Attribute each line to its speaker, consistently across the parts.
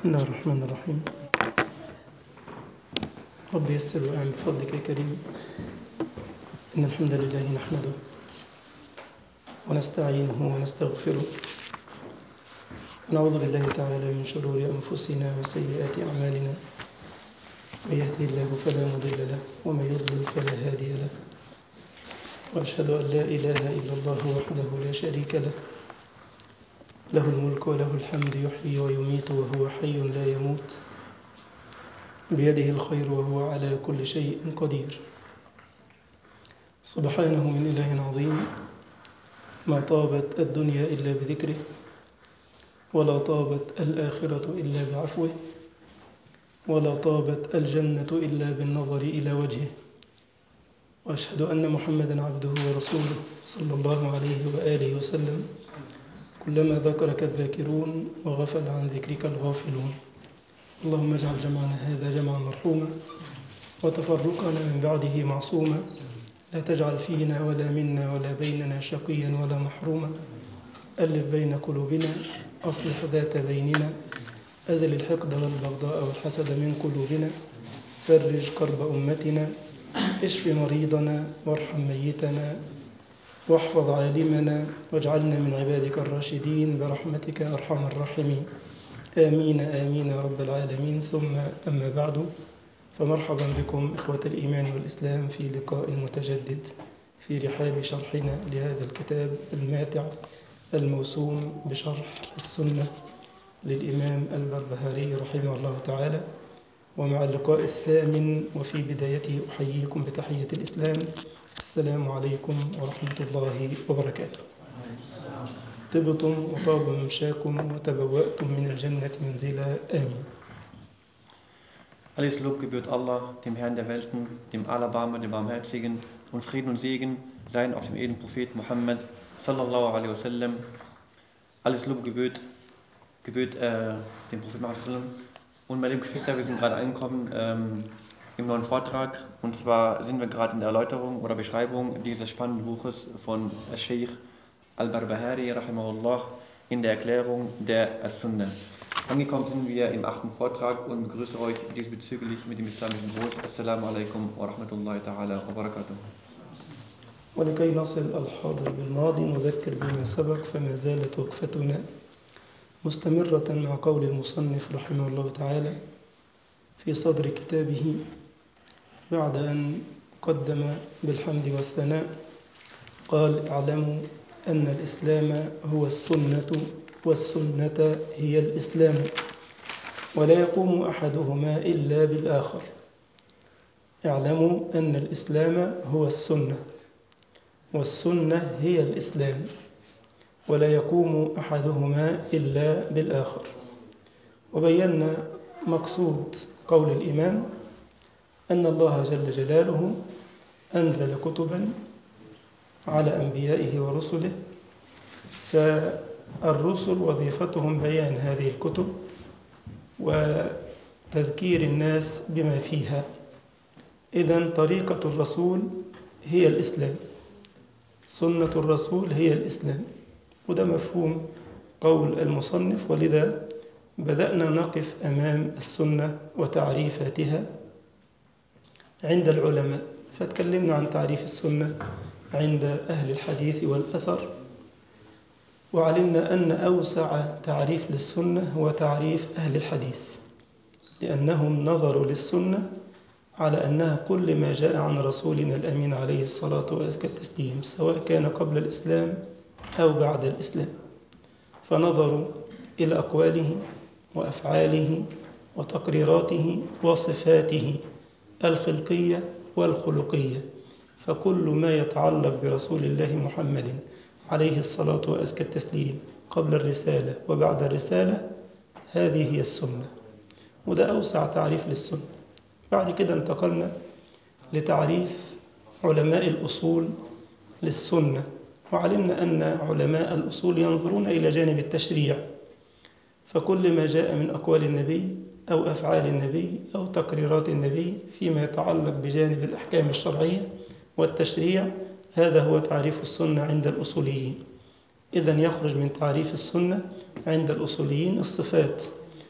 Speaker 1: بسم الله الرحمن الرحيم رب يسر وأعن بفضلك يا كريم إن الحمد لله نحمده ونستعينه ونستغفره ونعوذ بالله تعالى من شرور أنفسنا وسيئات أعمالنا من يهدي الله فلا مضل له ومن يضلل فلا هادي له وأشهد أن لا إله إلا الله وحده لا شريك له له الملك وله الحمد يحيي ويميت وهو حي لا يموت بيده الخير وهو على كل شيء قدير سبحانه من إله عظيم ما طابت الدنيا إلا بذكره ولا طابت الآخرة إلا بعفوه ولا طابت الجنة إلا بالنظر إلى وجهه وأشهد أن محمدا عبده ورسوله صلى الله عليه وآله وسلم كلما ذكرك الذاكرون وغفل عن ذكرك الغافلون اللهم اجعل جمعنا هذا جمعا مرحوما وتفرقنا من بعده معصوما لا تجعل فينا ولا منا ولا بيننا شقيا ولا محروما ألف بين قلوبنا أصلح ذات بيننا أزل الحقد والبغضاء والحسد من قلوبنا فرج كرب أمتنا اشف مريضنا وارحم ميتنا واحفظ عالمنا واجعلنا من عبادك الراشدين برحمتك أرحم الراحمين آمين آمين يا رب العالمين ثم أما بعد فمرحبا بكم إخوة الإيمان والإسلام في لقاء متجدد في رحاب شرحنا لهذا الكتاب الماتع الموسوم بشرح السنة للإمام البربهاري رحمه الله تعالى ومع اللقاء الثامن وفي بدايته أحييكم بتحية الإسلام السلام عليكم ورحمة الله وبركاته طبتم وطاب ممشاكم وتبوأتم من الجنة منزلا آمين
Speaker 2: Alles Lob gebührt Allah, dem Herrn der Welten, dem Allerbarmer, dem Barmherzigen und Frieden und Segen seien auf dem edlen Prophet Muhammad sallallahu alaihi wasallam. Alles Lob gebührt, gebührt äh, dem Prophet Muhammad sallam. Und meine lieben Geschwister, wir sind gerade angekommen ähm, im neuen Vortrag und zwar sind wir gerade in der Erläuterung oder Beschreibung dieses spannenden Buches von Sheikh Al-Barbahari rahimahullah in der Erklärung der As-Sunnah. Angekommen sind wir im achten Vortrag und begrüße euch diesbezüglich mit dem islamischen Gruß. Assalamu alaikum wa rahmatullahi ta'ala wa barakatuh.
Speaker 1: ولكي نصل الحاضر بالماضي نذكر بما سبق فما زالت وقفتنا مستمرة مع قول المصنف رحمه الله تعالى في صدر كتابه بعد أن قدم بالحمد والثناء قال اعلموا أن الإسلام هو السنة والسنة هي الإسلام ولا يقوم أحدهما إلا بالآخر اعلموا أن الإسلام هو السنة والسنة هي الإسلام ولا يقوم أحدهما إلا بالآخر وبينا مقصود قول الإمام أن الله جل جلاله أنزل كتبا على أنبيائه ورسله فالرسل وظيفتهم بيان هذه الكتب وتذكير الناس بما فيها إذا طريقة الرسول هي الإسلام سنة الرسول هي الإسلام وده مفهوم قول المصنف ولذا بدأنا نقف أمام السنة وتعريفاتها عند العلماء فتكلمنا عن تعريف السنة عند أهل الحديث والأثر وعلمنا أن أوسع تعريف للسنة هو تعريف أهل الحديث لأنهم نظروا للسنة على أنها كل ما جاء عن رسولنا الأمين عليه الصلاة وأزكى التسليم سواء كان قبل الإسلام أو بعد الإسلام فنظروا إلى أقواله وأفعاله وتقريراته وصفاته الخلقية والخلقية فكل ما يتعلق برسول الله محمد عليه الصلاة وأزكى التسليم قبل الرسالة وبعد الرسالة هذه هي السنة وده أوسع تعريف للسنة بعد كده انتقلنا لتعريف علماء الأصول للسنة وعلمنا أن علماء الأصول ينظرون إلى جانب التشريع فكل ما جاء من أقوال النبي أو أفعال النبي أو تقريرات النبي فيما يتعلق بجانب الأحكام الشرعية والتشريع هذا هو تعريف السنة عند الأصوليين إذا يخرج من تعريف السنة عند الأصوليين الصفات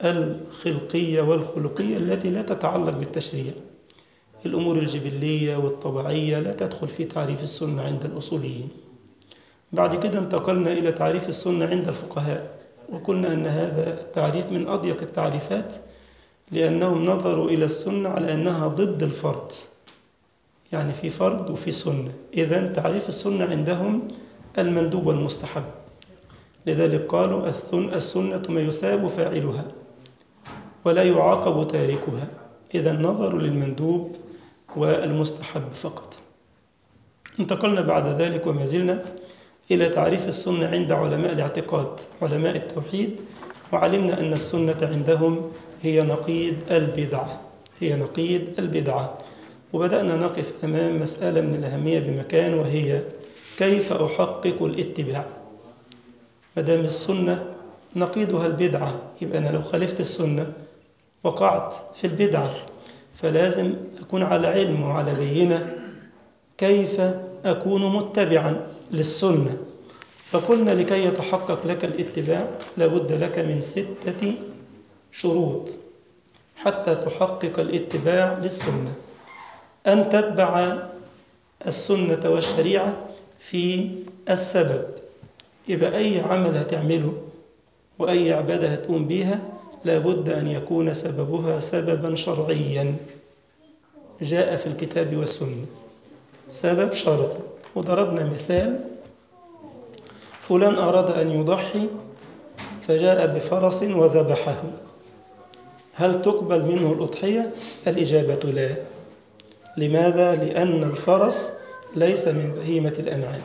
Speaker 1: الخلقية والخلقية التي لا تتعلق بالتشريع الأمور الجبلية والطبيعية لا تدخل في تعريف السنة عند الأصوليين بعد كده انتقلنا إلى تعريف السنة عند الفقهاء وقلنا أن هذا التعريف من أضيق التعريفات لأنهم نظروا إلى السنة على أنها ضد الفرد يعني في فرد وفي سنة إذا تعريف السنة عندهم المندوب والمستحب لذلك قالوا السنة ما يثاب فاعلها ولا يعاقب تاركها إذا نظروا للمندوب والمستحب فقط انتقلنا بعد ذلك وما زلنا إلى تعريف السنة عند علماء الاعتقاد علماء التوحيد وعلمنا أن السنة عندهم هي نقيض البدعة هي نقيض البدعة وبدأنا نقف أمام مسألة من الأهمية بمكان وهي كيف أحقق الاتباع مدام السنة نقيضها البدعة يبقى أنا لو خالفت السنة وقعت في البدعة فلازم أكون على علم وعلى بينة كيف أكون متبعا للسنة فقلنا لكي يتحقق لك الاتباع لابد لك من ستة شروط حتى تحقق الاتباع للسنة أن تتبع السنة والشريعة في السبب يبقى أي عمل هتعمله وأي عبادة هتقوم بيها لابد أن يكون سببها سببا شرعيا جاء في الكتاب والسنة سبب شرعي وضربنا مثال فلان أراد أن يضحي فجاء بفرس وذبحه هل تقبل منه الأضحية؟ الإجابة لا لماذا؟ لأن الفرس ليس من بهيمة الأنعام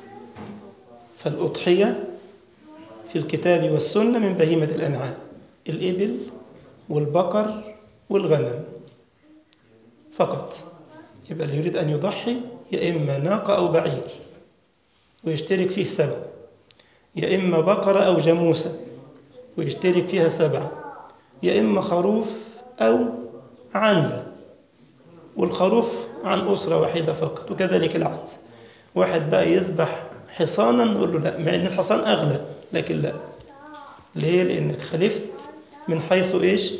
Speaker 1: فالأضحية في الكتاب والسنة من بهيمة الأنعام الإبل والبقر والغنم فقط يبقى اللي يريد أن يضحي يا إما ناقة أو بعير ويشترك فيه سبع يا إما بقرة أو جاموسة ويشترك فيها سبعة يا إما خروف أو عنزة والخروف عن أسرة واحدة فقط وكذلك العنزة واحد بقى يذبح حصانا نقول له لا مع ان الحصان اغلى لكن لا ليه لانك خالفت من حيث ايش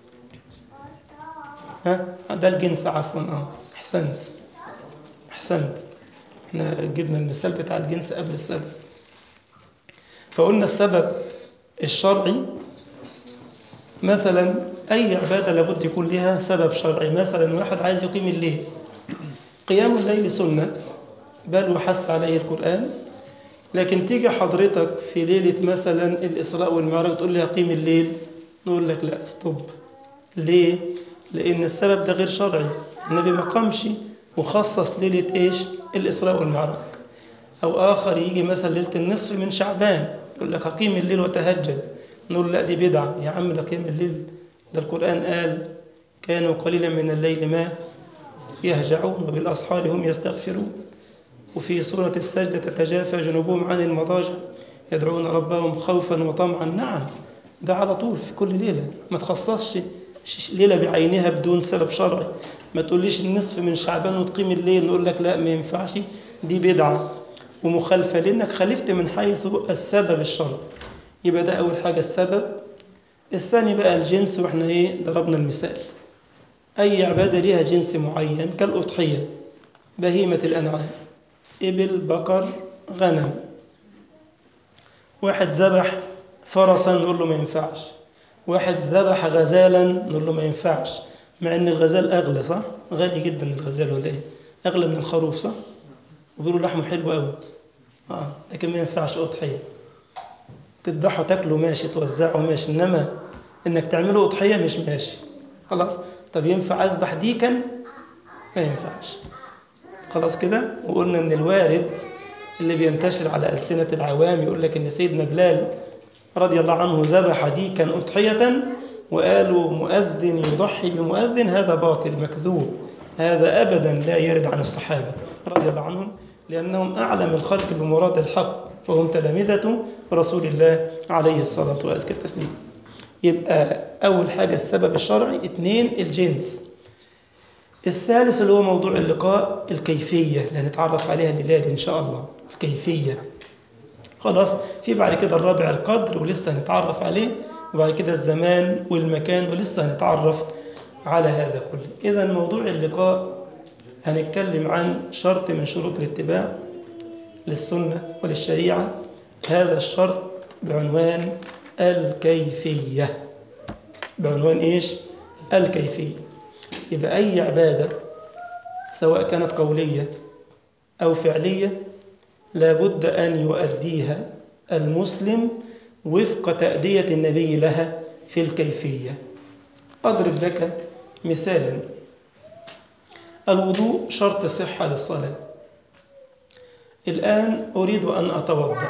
Speaker 1: ها ده الجنس عفوا اه احسنت احسنت احنا جبنا المثال بتاع الجنس قبل السبب فقلنا السبب الشرعي مثلا اي عباده لابد يكون لها سبب شرعي مثلا واحد عايز يقيم الليل قيام الليل سنه بل وحث عليه القرآن لكن تيجي حضرتك في ليلة مثلا الإسراء والمعراج تقول لي أقيم الليل نقول لك لا ستوب ليه؟ لأن السبب ده غير شرعي النبي ما قامش وخصص ليلة إيش؟ الإسراء والمعراج أو آخر يجي مثلا ليلة النصف من شعبان يقول لك أقيم الليل وتهجد نقول لا دي بدعة يا عم ده قيم الليل ده القرآن قال كانوا قليلا من الليل ما يهجعون وبالأسحار هم يستغفرون وفي سورة السجدة تتجافى جنوبهم عن المضاجع يدعون ربهم خوفا وطمعا نعم ده على طول في كل ليلة ما تخصصش ليلة بعينها بدون سبب شرعي ما تقوليش النصف من شعبان وتقيم الليل نقول لك لا ما ينفعش دي بدعة ومخالفة لأنك خالفت من حيث السبب الشرعي يبقى ده أول حاجة السبب الثاني بقى الجنس واحنا ايه ضربنا المثال أي عبادة ليها جنس معين كالأضحية بهيمة الأنعام إبل بقر غنم واحد ذبح فرسا نقول له ما ينفعش واحد ذبح غزالا نقول له ما ينفعش مع ان الغزال اغلى صح غالي جدا الغزال ولا ايه اغلى من الخروف صح وبيقولوا لحمه حلو قوي اه لكن ما ينفعش اضحيه تذبحه تاكله ماشي توزعه ماشي انما انك تعمله اضحيه مش ماشي خلاص طب ينفع اذبح ديكا ما ينفعش خلاص كده وقلنا ان الوارد اللي بينتشر على ألسنة العوام يقول لك ان سيدنا بلال رضي الله عنه ذبح ديكا أضحية وقالوا مؤذن يضحي بمؤذن هذا باطل مكذوب هذا أبدا لا يرد عن الصحابة رضي الله عنهم لأنهم أعلم الخلق بمراد الحق فهم تلامذة رسول الله عليه الصلاة وأزكى التسليم يبقى أول حاجة السبب الشرعي اثنين الجنس الثالث اللي هو موضوع اللقاء الكيفية اللي هنتعرف عليها الليلة إن شاء الله الكيفية خلاص في بعد كده الرابع القدر ولسه هنتعرف عليه وبعد كده الزمان والمكان ولسه هنتعرف على هذا كله إذا موضوع اللقاء هنتكلم عن شرط من شروط الاتباع للسنة وللشريعة هذا الشرط بعنوان الكيفية بعنوان إيش؟ الكيفية يبقى أي عبادة سواء كانت قولية أو فعلية لابد أن يؤديها المسلم وفق تأدية النبي لها في الكيفية أضرب لك مثالا الوضوء شرط صحة للصلاة الآن أريد أن أتوضأ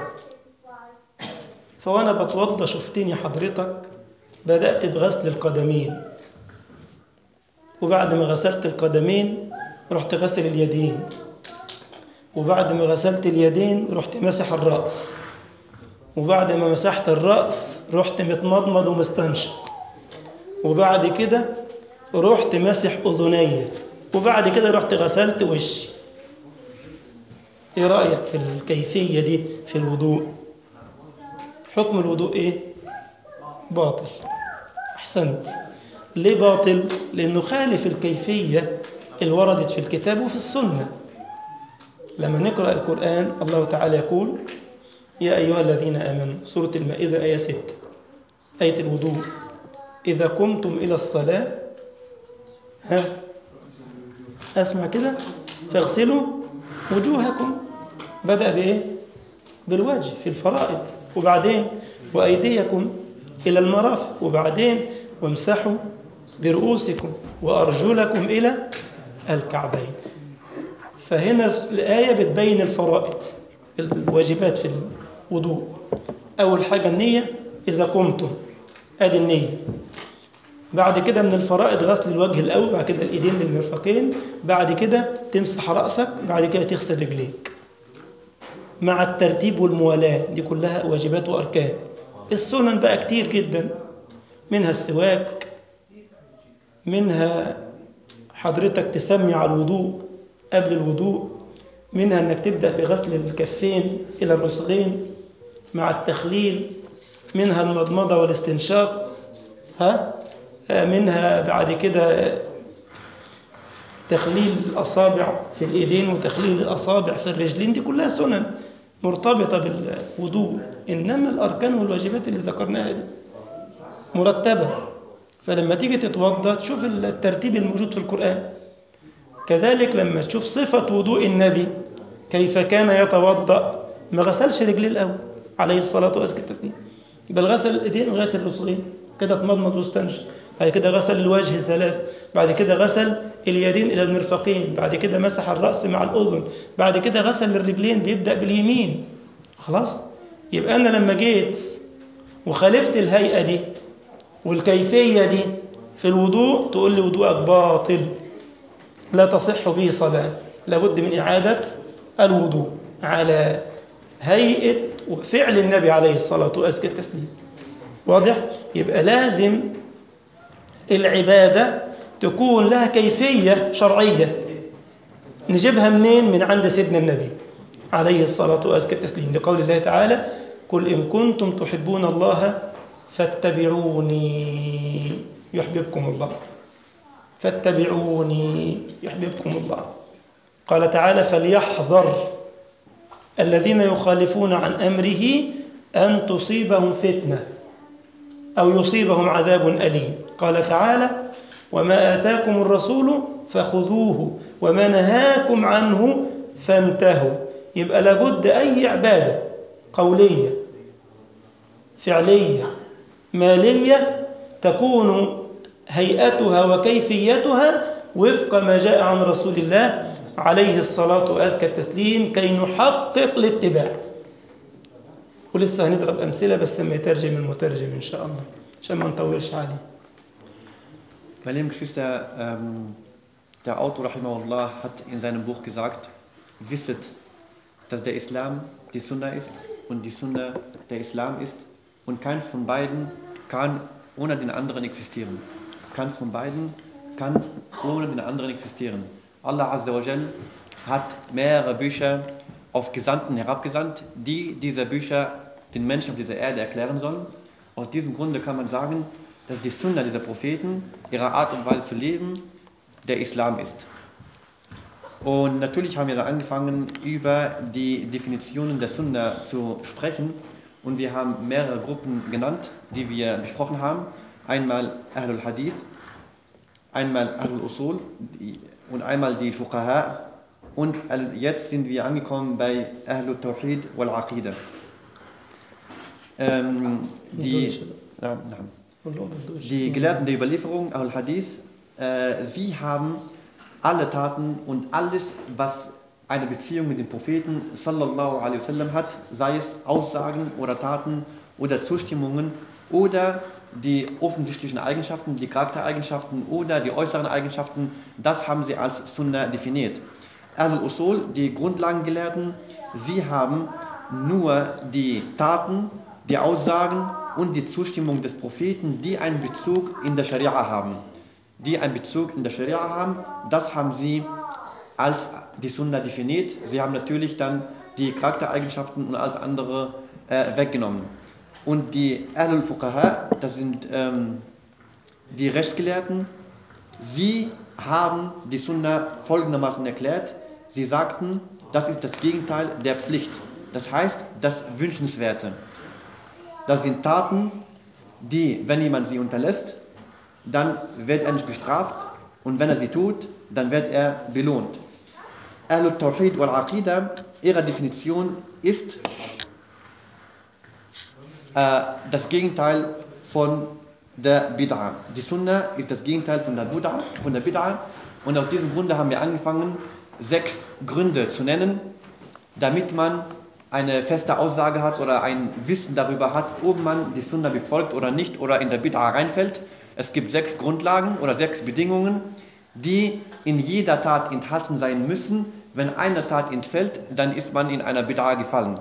Speaker 1: فوأنا بتوضأ شفتني حضرتك بدأت بغسل القدمين وبعد ما غسلت القدمين رحت غسل اليدين وبعد ما غسلت اليدين رحت مسح الرأس وبعد ما مسحت الرأس رحت متمضمض ومستنشق وبعد كده رحت مسح أذني وبعد كده رحت غسلت وشي ايه رأيك في الكيفية دي في الوضوء حكم الوضوء ايه باطل احسنت ليه باطل لانه خالف الكيفية اللي وردت في الكتاب وفي السنة لما نقرأ القرآن الله تعالى يقول يا أيها الذين آمنوا سورة المائدة آية 6 آية الوضوء إذا قمتم إلى الصلاة ها أسمع كده فاغسلوا وجوهكم بدأ بإيه؟ بالوجه في الفرائض وبعدين وأيديكم إلى المرافق وبعدين وامسحوا برؤوسكم وأرجلكم إلى الكعبين فهنا الآية بتبين الفرائض الواجبات في الوضوء أول حاجة النية إذا قمتم أدي النية بعد كده من الفرائض غسل الوجه الأول بعد كده الإيدين للمرفقين بعد كده تمسح رأسك بعد كده تغسل رجليك مع الترتيب والموالاة دي كلها واجبات وأركان السنن بقى كتير جدا منها السواك منها حضرتك تسمي على الوضوء قبل الوضوء منها أنك تبدأ بغسل الكفين إلى الرسغين مع التخليل منها المضمضة والاستنشاق ها منها بعد كده تخليل الأصابع في الإيدين وتخليل الأصابع في الرجلين دي كلها سنن مرتبطة بالوضوء إنما الأركان والواجبات اللي ذكرناها دي مرتبة فلما تيجي تتوضا تشوف الترتيب الموجود في القرآن كذلك لما تشوف صفة وضوء النبي كيف كان يتوضأ ما غسلش رجليه الأول عليه الصلاة وأزكى التسليم بل غسل الإيدين لغاية الرسغين كده اتمضمض واستنشق بعد كده غسل الوجه ثلاث بعد كده غسل اليدين إلى المرفقين بعد كده مسح الرأس مع الأذن بعد كده غسل الرجلين بيبدأ باليمين خلاص يبقى أنا لما جيت وخالفت الهيئة دي والكيفية دي في الوضوء تقول لي وضوءك باطل لا تصح به صلاة لابد من إعادة الوضوء على هيئة وفعل النبي عليه الصلاة وأزكى التسليم واضح؟ يبقى لازم العبادة تكون لها كيفية شرعية نجيبها منين؟ من عند سيدنا النبي عليه الصلاة وأزكى التسليم لقول الله تعالى قل إن كنتم تحبون الله فاتبعوني يحببكم الله فاتبعوني يحببكم الله قال تعالى فليحذر الذين يخالفون عن أمره أن تصيبهم فتنة أو يصيبهم عذاب أليم قال تعالى وما آتاكم الرسول فخذوه وما نهاكم عنه فانتهوا يبقى لابد أي عبادة قولية فعلية مالية تكون هيئتها وكيفيتها وفق ما جاء عن رسول الله عليه الصلاة وأزكى التسليم كي نحقق الاتباع ولسه هنضرب أمثلة بس لما يترجم المترجم إن شاء الله عشان ما نطولش عليه
Speaker 2: Meine lieben Geschwister, ähm, der Autor Rahimahullah hat in seinem Buch gesagt, wisset, dass der Islam die Sunna ist und die Sunna der Islam ist und keins von beiden kann ohne den anderen existieren. Keins von beiden kann ohne den anderen existieren. Allah Azza wa Jal hat mehrere Bücher auf Gesandten herabgesandt, die diese Bücher den Menschen auf dieser Erde erklären sollen. Aus diesem Grunde kann man sagen, dass die Sunna dieser Propheten, ihre Art und Weise zu leben, der Islam ist. Und natürlich haben wir da angefangen, über die Definitionen der Sunna zu sprechen. Und wir haben mehrere Gruppen genannt, die wir besprochen haben. Einmal Ahlul Hadith, einmal Ahlul Usul und einmal die Fuqaha. Und jetzt sind wir angekommen bei Ahlul Tawhid wal Aqidah. Ähm, die, ja, die Gelehrten der Überlieferung, Al-Hadith, äh, sie haben alle Taten und alles, was eine Beziehung mit dem Propheten sallallahu alaihi wasallam hat, sei es Aussagen oder Taten oder Zustimmungen oder die offensichtlichen Eigenschaften, die Charaktereigenschaften oder die äußeren Eigenschaften, das haben sie als Sunnah definiert. Al-Usul, die Grundlagengelehrten, sie haben nur die Taten, die Aussagen und die Zustimmung des Propheten, die einen Bezug in der Scharia haben. Die einen Bezug in der Scharia haben, das haben sie als die Sunna definiert. Sie haben natürlich dann die Charaktereigenschaften und alles andere äh, weggenommen. Und die Ahlul Fuqaha, das sind ähm, die Rechtsgelehrten, sie haben die Sunna folgendermaßen erklärt. Sie sagten, das ist das Gegenteil der Pflicht. Das heißt, das Wünschenswerte. Das sind Taten, die, wenn jemand sie unterlässt, dann wird er nicht bestraft und wenn er sie tut, dann wird er belohnt. Ahlul Tawhid wal Aqidah, ihre Definition ist äh, das Gegenteil von der Bid'a. Die Sunna ist das Gegenteil von der Bid'a, von der Bid'a und aus diesem Grunde haben wir angefangen, sechs Gründe zu nennen, damit man eine feste Aussage hat oder ein Wissen darüber hat, ob man die Sunna befolgt oder nicht oder in der Bid'a reinfällt. Es gibt sechs Grundlagen oder sechs Bedingungen, die in jeder Tat enthalten sein müssen. Wenn eine Tat entfällt, dann ist man in einer Bid'a gefallen.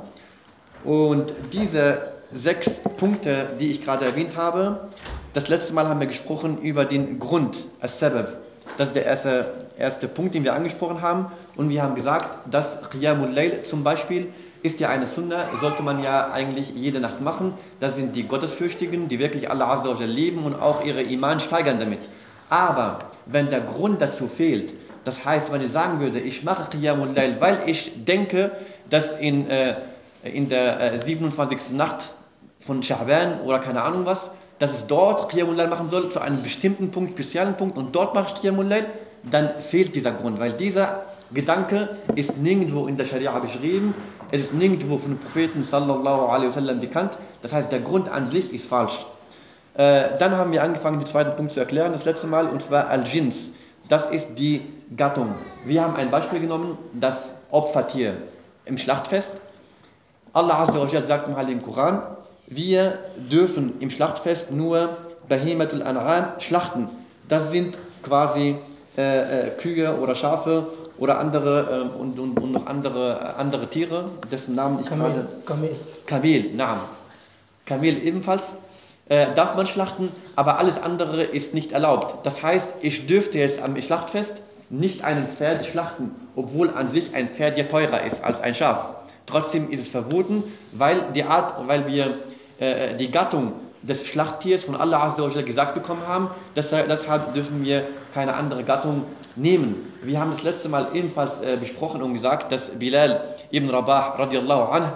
Speaker 2: Und diese sechs Punkte, die ich gerade erwähnt habe, das letzte Mal haben wir gesprochen über den Grund, as-Sabab. Das ist der erste, erste Punkt, den wir angesprochen haben. Und wir haben gesagt, dass Qiyamul Layl zum Beispiel ist ja eine Sunna, sollte man ja eigentlich jede Nacht machen. Das sind die Gottesfürchtigen, die wirklich Allah Azza wa leben und auch ihre Iman steigern damit. Aber wenn der Grund dazu fehlt, das heißt, wenn ich sagen würde, ich mache Qiyamul Layl, weil ich denke, dass in, äh, in der äh, 27. Nacht von Sha'ban oder keine Ahnung was, dass es dort Qiyamul Layl machen soll, zu einem bestimmten Punkt, speziellen Punkt und dort mache ich Qiyamul Layl, dann fehlt dieser Grund, weil dieser Gedanke ist nirgendwo in der Scharia beschrieben, es ist nirgendwo von dem Propheten sallallahu alaihi wasallam bekannt, das heißt der Grund an sich ist falsch. Äh, dann haben wir angefangen, den zweiten Punkt zu erklären, das letzte Mal, und zwar Al-Jins. Das ist die Gattung. Wir haben ein Beispiel genommen, das Opfertier im Schlachtfest. Allah Azza wa Jal sagt im Heiligen Koran, wir dürfen im Schlachtfest nur Bahimatul An'am schlachten. Das sind quasi äh, äh, Kühe oder Schafe oder andere äh, und, und, und, noch andere, andere Tiere, dessen Namen ich
Speaker 1: Kamel.
Speaker 2: gerade...
Speaker 1: Kamel.
Speaker 2: Kamel, naam. Kamel ebenfalls äh, darf man schlachten, aber alles andere ist nicht erlaubt. Das heißt, ich dürfte jetzt am Schlachtfest nicht einen Pferd schlachten, obwohl an sich ein Pferd ja teurer ist als ein Schaf. Trotzdem ist es verboten, weil die Art, weil wir äh, die Gattung des Schlachttiers von Allah Azza wa Jalla gesagt bekommen haben, deshalb, deshalb dürfen wir keine andere Gattung nehmen. Wir haben das letzte Mal ebenfalls äh, besprochen und gesagt, dass Bilal ibn Rabah radiallahu anh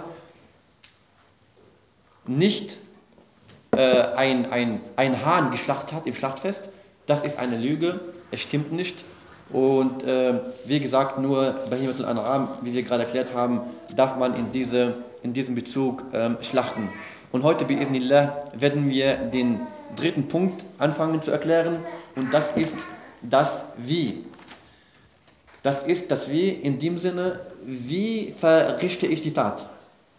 Speaker 2: nicht äh, ein, ein, ein Hahn geschlachtet hat im Schlachtfest. Das ist eine Lüge, es stimmt nicht. Und äh, wie gesagt, nur Bahimatul An'am, wie wir gerade erklärt haben, darf man in, diese, in diesem Bezug ähm, schlachten. Und heute, bi'idhnillah, werden wir den dritten Punkt anfangen zu erklären. Und das ist das Wie. Das ist das Wie in dem Sinne, wie verrichte ich die Tat?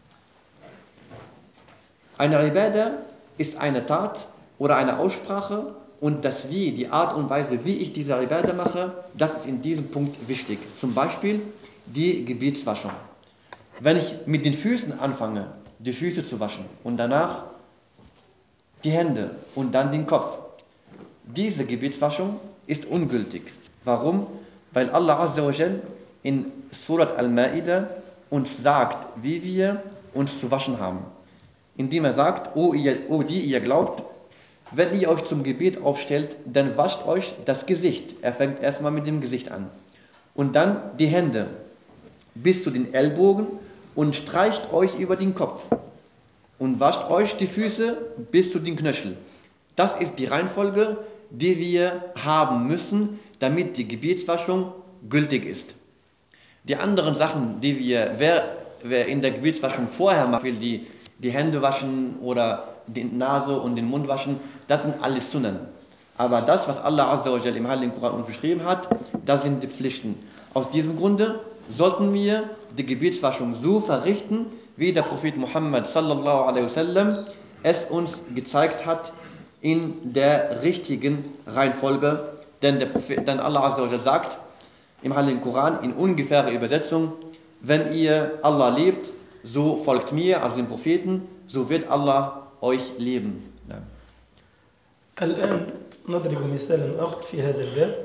Speaker 2: Eine Ibadah ist eine Tat oder eine Aussprache und das Wie, die Art und Weise, wie ich diese Ibadah mache, das ist in diesem Punkt wichtig. Zum Beispiel die Gebetswaschung. Wenn ich mit den Füßen anfange, die Füße zu waschen und danach die Hände und dann den Kopf, diese Gebetswaschung ist ungültig. Warum? Weil Allah Azza wa Jal in Surat Al-Ma'idah uns sagt, wie wir uns zu waschen haben. Indem er sagt, o, ihr, o die ihr glaubt, wenn ihr euch zum Gebet aufstellt, dann wascht euch das Gesicht. Er fängt erstmal mit dem Gesicht an. Und dann die Hände bis zu den Ellbogen und streicht euch über den Kopf. Und wascht euch die Füße bis zu den Knöchel. Das ist die Reihenfolge, die wir haben müssen, damit die Gebetswaschung gültig ist. Die anderen Sachen, die wir, wer, wer in der Gebetswaschung vorher macht, will die, die Hände waschen oder die Nase und den Mund waschen, das sind alles Sunnen. Aber das, was Allah Azza wa Jal im Heiligen Koran uns beschrieben hat, das sind die Pflichten. Aus diesem Grunde sollten wir die Gebetswaschung so verrichten, wie der Prophet Muhammad sallallahu alaihi wasallam es uns gezeigt hat in der richtigen Reihenfolge. Denn, der Prophet, denn Allah Azza wa Jal sagt im Heiligen Koran in ungefährer Übersetzung, wenn ihr Allah lebt, so folgt mir, also dem Propheten, so wird Allah euch leben. Ja.
Speaker 1: الآن نضرب مثالا آخر في هذا الباب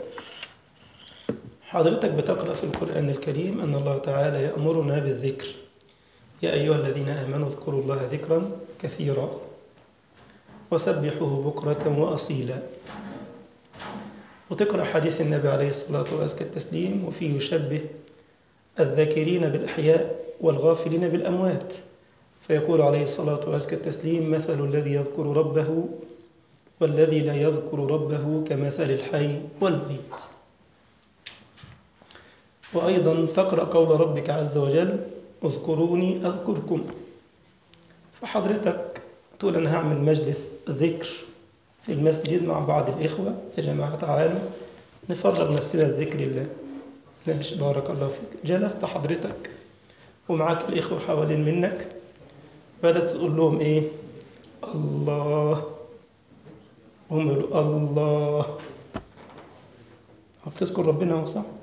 Speaker 1: حضرتك بتقرأ في القرآن الكريم أن الله تعالى يأمرنا بالذكر يا أيها الذين آمنوا اذكروا الله ذكرا كثيرا وسبحوه بكرة وأصيلا وتقرأ حديث النبي عليه الصلاة والسلام التسليم وفيه يشبه الذاكرين بالأحياء والغافلين بالأموات فيقول عليه الصلاة والسلام التسليم مثل الذي يذكر ربه والذي لا يذكر ربه كمثل الحي والميت وأيضا تقرأ قول ربك عز وجل اذكروني أذكركم فحضرتك تقول أنا هعمل مجلس ذكر في المسجد مع بعض الإخوة يا جماعة تعالوا نفرغ نفسنا لذكر الله ماشي بارك الله فيك جلست حضرتك ومعاك الإخوة حوالين منك بدأت تقول لهم إيه الله هم يقولوا الله بتذكر ربنا هو صح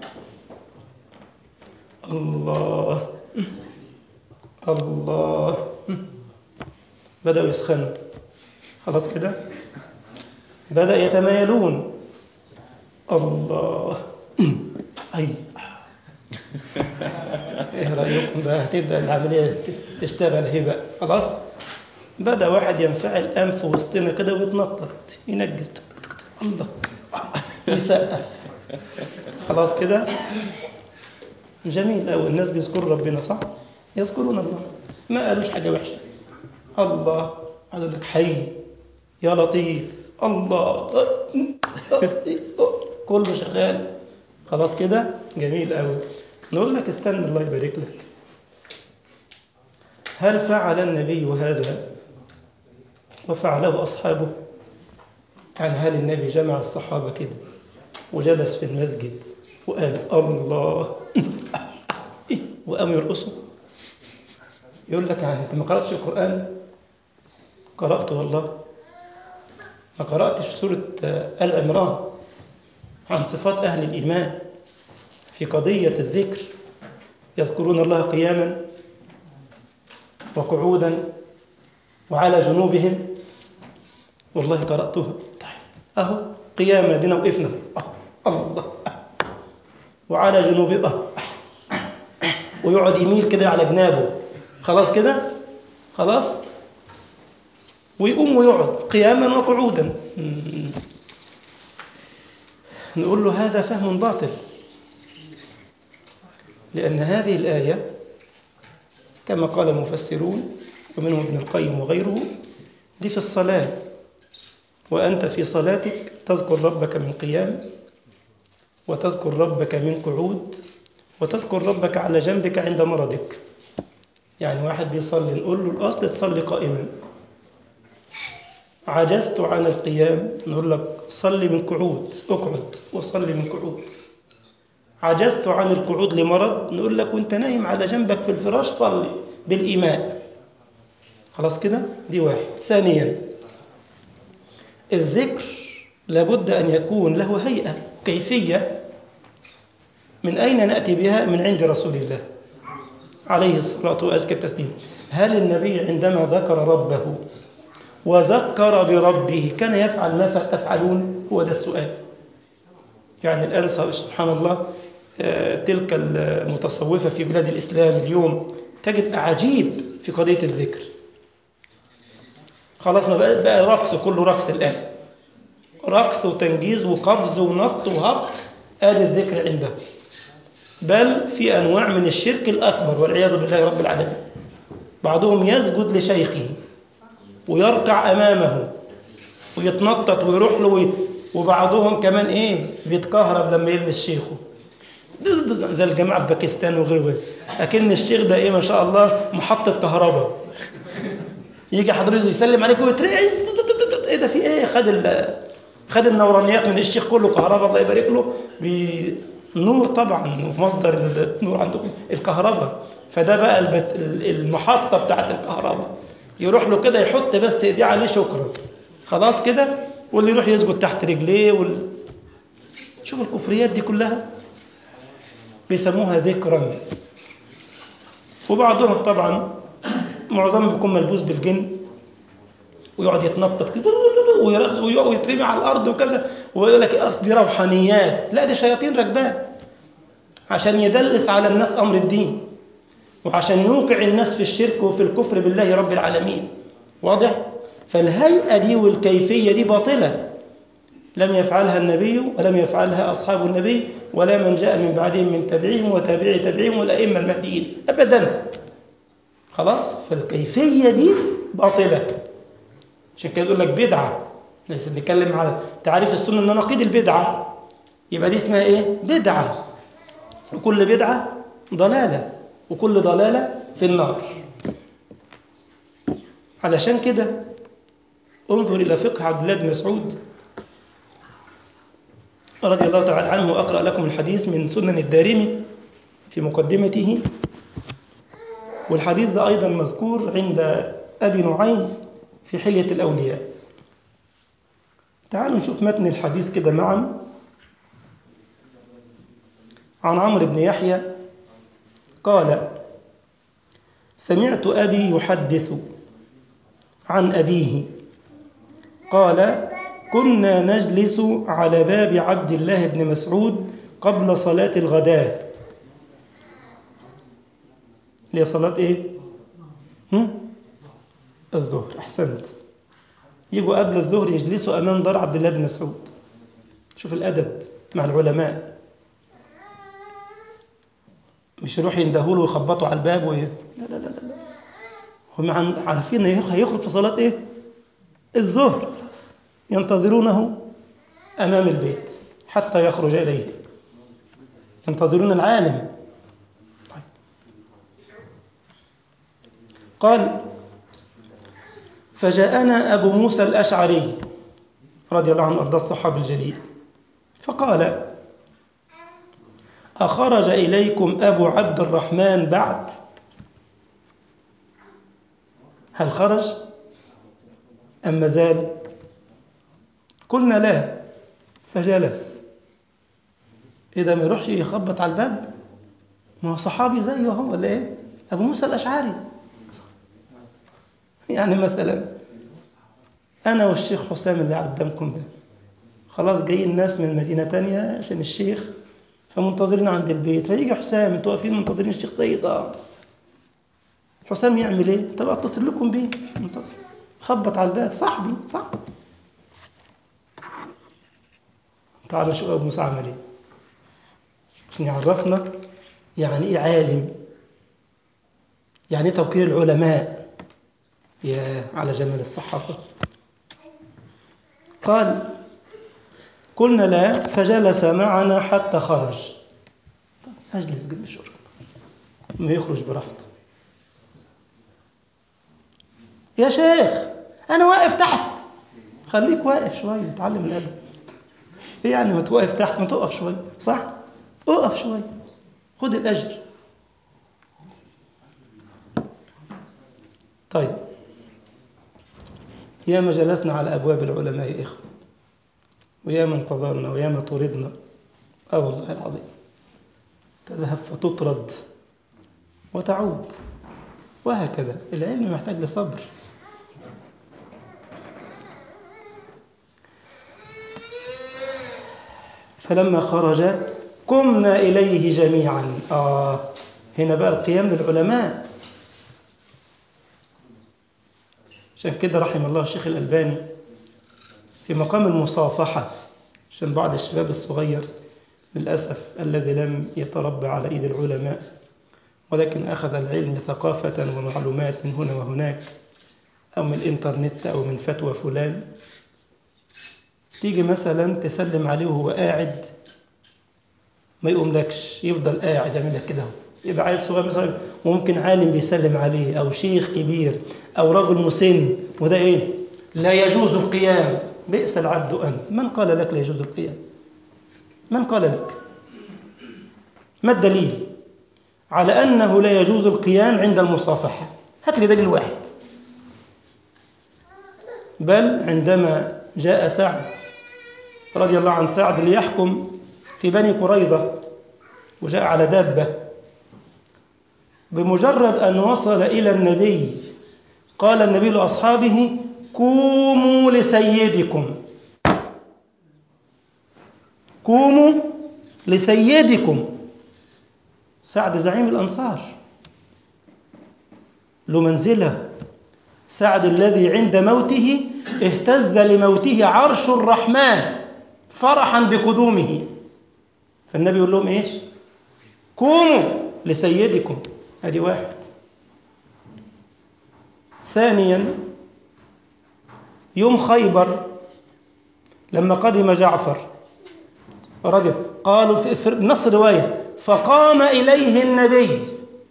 Speaker 1: الله الله بدأوا يسخنوا خلاص كده بدأ يتمايلون الله أي ايه رأيكم بقى هتبدأ العملية تشتغل هي بقى خلاص بدأ واحد ينفعل أنف وسطنا كده ويتنطط ينجز تك تك تك الله يسقف خلاص كده جميل أوي الناس بيذكروا ربنا صح يذكرون الله ما قالوش حاجة وحشة الله قالوا لك حي يا لطيف الله كله شغال خلاص كده جميل قوي نقول لك استنى الله يبارك لك هل فعل النبي هذا وفعله أصحابه يعني هل النبي جمع الصحابة كده وجلس في المسجد وقال الله وقاموا يرقصوا يقول لك يعني انت ما قرأتش القرآن قرأت والله ما قرأتش سورة آل عمران عن صفات أهل الإيمان في قضية الذكر يذكرون الله قياما وقعودا وعلى جنوبهم والله قرأتها طيب أهو قياما دينا وقفنا أه الله وعلى جنوبه أه ويقعد يميل كده على جنابه خلاص كده خلاص ويقوم ويقعد قياما وقعودا نقول له هذا فهم باطل لأن هذه الآية كما قال المفسرون ومنهم ابن القيم وغيره دي في الصلاة وأنت في صلاتك تذكر ربك من قيام وتذكر ربك من قعود وتذكر ربك على جنبك عند مرضك يعني واحد بيصلي نقول له الأصل تصلي قائما عجزت عن القيام نقول لك صلي من قعود اقعد وصلي من قعود عجزت عن القعود لمرض نقول لك وانت نايم على جنبك في الفراش صلي بالإيماء خلاص كده دي واحد ثانيا الذكر لابد أن يكون له هيئة كيفية من أين نأتي بها من عند رسول الله عليه الصلاة وأزكى التسليم هل النبي عندما ذكر ربه وذكر بربه كان يفعل ما تفعلون هو ده السؤال يعني الآن سبحان الله تلك المتصوفة في بلاد الإسلام اليوم تجد أعاجيب في قضية الذكر خلاص ما بقى, بقى رقص كله رقص الآن رقص وتنجيز وقفز ونط وهبط آدي الذكر عنده بل في أنواع من الشرك الأكبر والعياذ بالله رب العالمين بعضهم يسجد لشيخه ويركع أمامه ويتنطط ويروح له وبعضهم كمان إيه بيتكهرب لما يلمس شيخه زي الجماعة في باكستان وغيره أكن الشيخ ده إيه ما شاء الله محطة كهرباء يجي حضرتك يسلم عليك ويترعي إيه ده في إيه خد خد النورانيات من الشيخ كله كهرباء الله يبارك له نور طبعا مصدر النور عندكم الكهرباء فده بقى المحطة بتاعت الكهرباء يروح له كده يحط بس ايديه عليه شكرا خلاص كده واللي يروح يسجد تحت رجليه وال... شوف الكفريات دي كلها بيسموها ذكرا وبعضهم طبعا معظمهم بيكون ملبوس بالجن ويقعد يتنطط كده ويرغز ويترمي على الارض وكذا ويقول لك اصل دي روحانيات لا دي شياطين راكباه عشان يدلس على الناس امر الدين وعشان يوقع الناس في الشرك وفي الكفر بالله رب العالمين واضح فالهيئه دي والكيفيه دي باطله لم يفعلها النبي ولم يفعلها اصحاب النبي ولا من جاء من بعدهم من تبعهم وتابعي تبعهم والائمه المهديين ابدا خلاص فالكيفيه دي باطله عشان كده يقول لك بدعة ليس بنتكلم على تعريف السنة ان نقيض البدعة يبقى دي اسمها ايه بدعة وكل بدعة ضلالة وكل ضلالة في النار علشان كده انظر إلى فقه عبد الله بن مسعود رضي الله تعالى عنه وأقرأ لكم الحديث من سنن الدارمي في مقدمته والحديث ده أيضا مذكور عند أبي نعيم في حلية الأولياء تعالوا نشوف متن الحديث كده معا عن عمرو بن يحيى قال سمعت أبي يحدث عن أبيه قال كنا نجلس على باب عبد الله بن مسعود قبل صلاة الغداء اللي هي صلاة إيه؟ هم؟ الظهر أحسنت يجوا قبل الظهر يجلسوا أمام دار عبد الله بن مسعود شوف الأدب مع العلماء مش يروح يندهوا له ويخبطوا على الباب وي... لا لا لا لا هم عارفين هيخرج في صلاة إيه؟ الظهر خلاص ينتظرونه أمام البيت حتى يخرج إليه ينتظرون العالم طيب. قال فجاءنا أبو موسى الأشعري رضي الله عنه وأرضى الصحابي الجليل فقال أخرج إليكم أبو عبد الرحمن بعد هل خرج أم مازال قلنا لا فجلس إذا ما يروحش يخبط على الباب ما هو صحابي زيه هو ولا إيه أبو موسى الأشعري يعني مثلا أنا والشيخ حسام اللي قدامكم ده خلاص جايين ناس من مدينة تانية عشان الشيخ فمنتظرين عند البيت فيجي حسام انتوا واقفين منتظرين الشيخ سيد اه حسام يعمل ايه؟ طب اتصل لكم بيه منتظر خبط على الباب صاحبي صح تعالوا شوف ابو موسى عمل ايه عشان يعرفنا يعني ايه عالم يعني ايه توقير العلماء يا على جمال الصحافة قال قلنا لا فجلس معنا حتى خرج أجلس جنب شرب ما يخرج براحته يا شيخ أنا واقف تحت خليك واقف شوية اتعلم الأدب إيه يعني ما توقف تحت ما تقف شوية صح؟ اقف شوية خد الأجر طيب ياما جلسنا على أبواب العلماء يا إخوة وياما انتظرنا وياما طردنا آه والله العظيم تذهب فتطرد وتعود وهكذا العلم محتاج لصبر فلما خرج قمنا إليه جميعا آه هنا بقى القيام للعلماء عشان كده رحم الله الشيخ الألباني في مقام المصافحة عشان بعض الشباب الصغير للأسف الذي لم يتربى على إيد العلماء ولكن أخذ العلم ثقافة ومعلومات من هنا وهناك أو من الإنترنت أو من فتوى فلان تيجي مثلا تسلم عليه وهو قاعد ما يقوملكش يفضل قاعد يعمل لك كده يبقى عيل صغير مثلا ممكن عالم بيسلم عليه أو شيخ كبير أو رجل مسن وده إيه؟ لا يجوز القيام بئس العبد أنت من قال لك لا يجوز القيام؟ من قال لك؟ ما الدليل؟ على أنه لا يجوز القيام عند المصافحة هات لي دليل واحد بل عندما جاء سعد رضي الله عن سعد ليحكم في بني قريظة وجاء على دابة بمجرد أن وصل إلى النبي قال النبي لأصحابه قوموا لسيدكم قوموا لسيدكم سعد زعيم الأنصار له منزلة سعد الذي عند موته اهتز لموته عرش الرحمن فرحا بقدومه فالنبي يقول لهم ايش قوموا لسيدكم ادي واحد ثانيا يوم خيبر لما قدم جعفر رضي قالوا في نص روايه فقام اليه النبي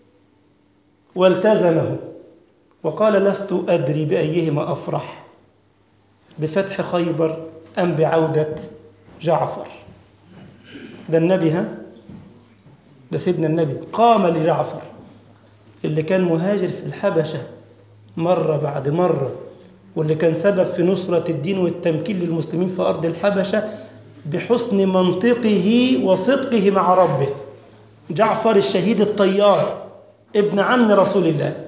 Speaker 1: والتزمه وقال لست ادري بايهما افرح بفتح خيبر ام بعوده جعفر ده النبي ها ده سيدنا النبي قام لجعفر اللي كان مهاجر في الحبشة مرة بعد مرة واللي كان سبب في نصرة الدين والتمكين للمسلمين في أرض الحبشة بحسن منطقه وصدقه مع ربه جعفر الشهيد الطيار ابن عم رسول الله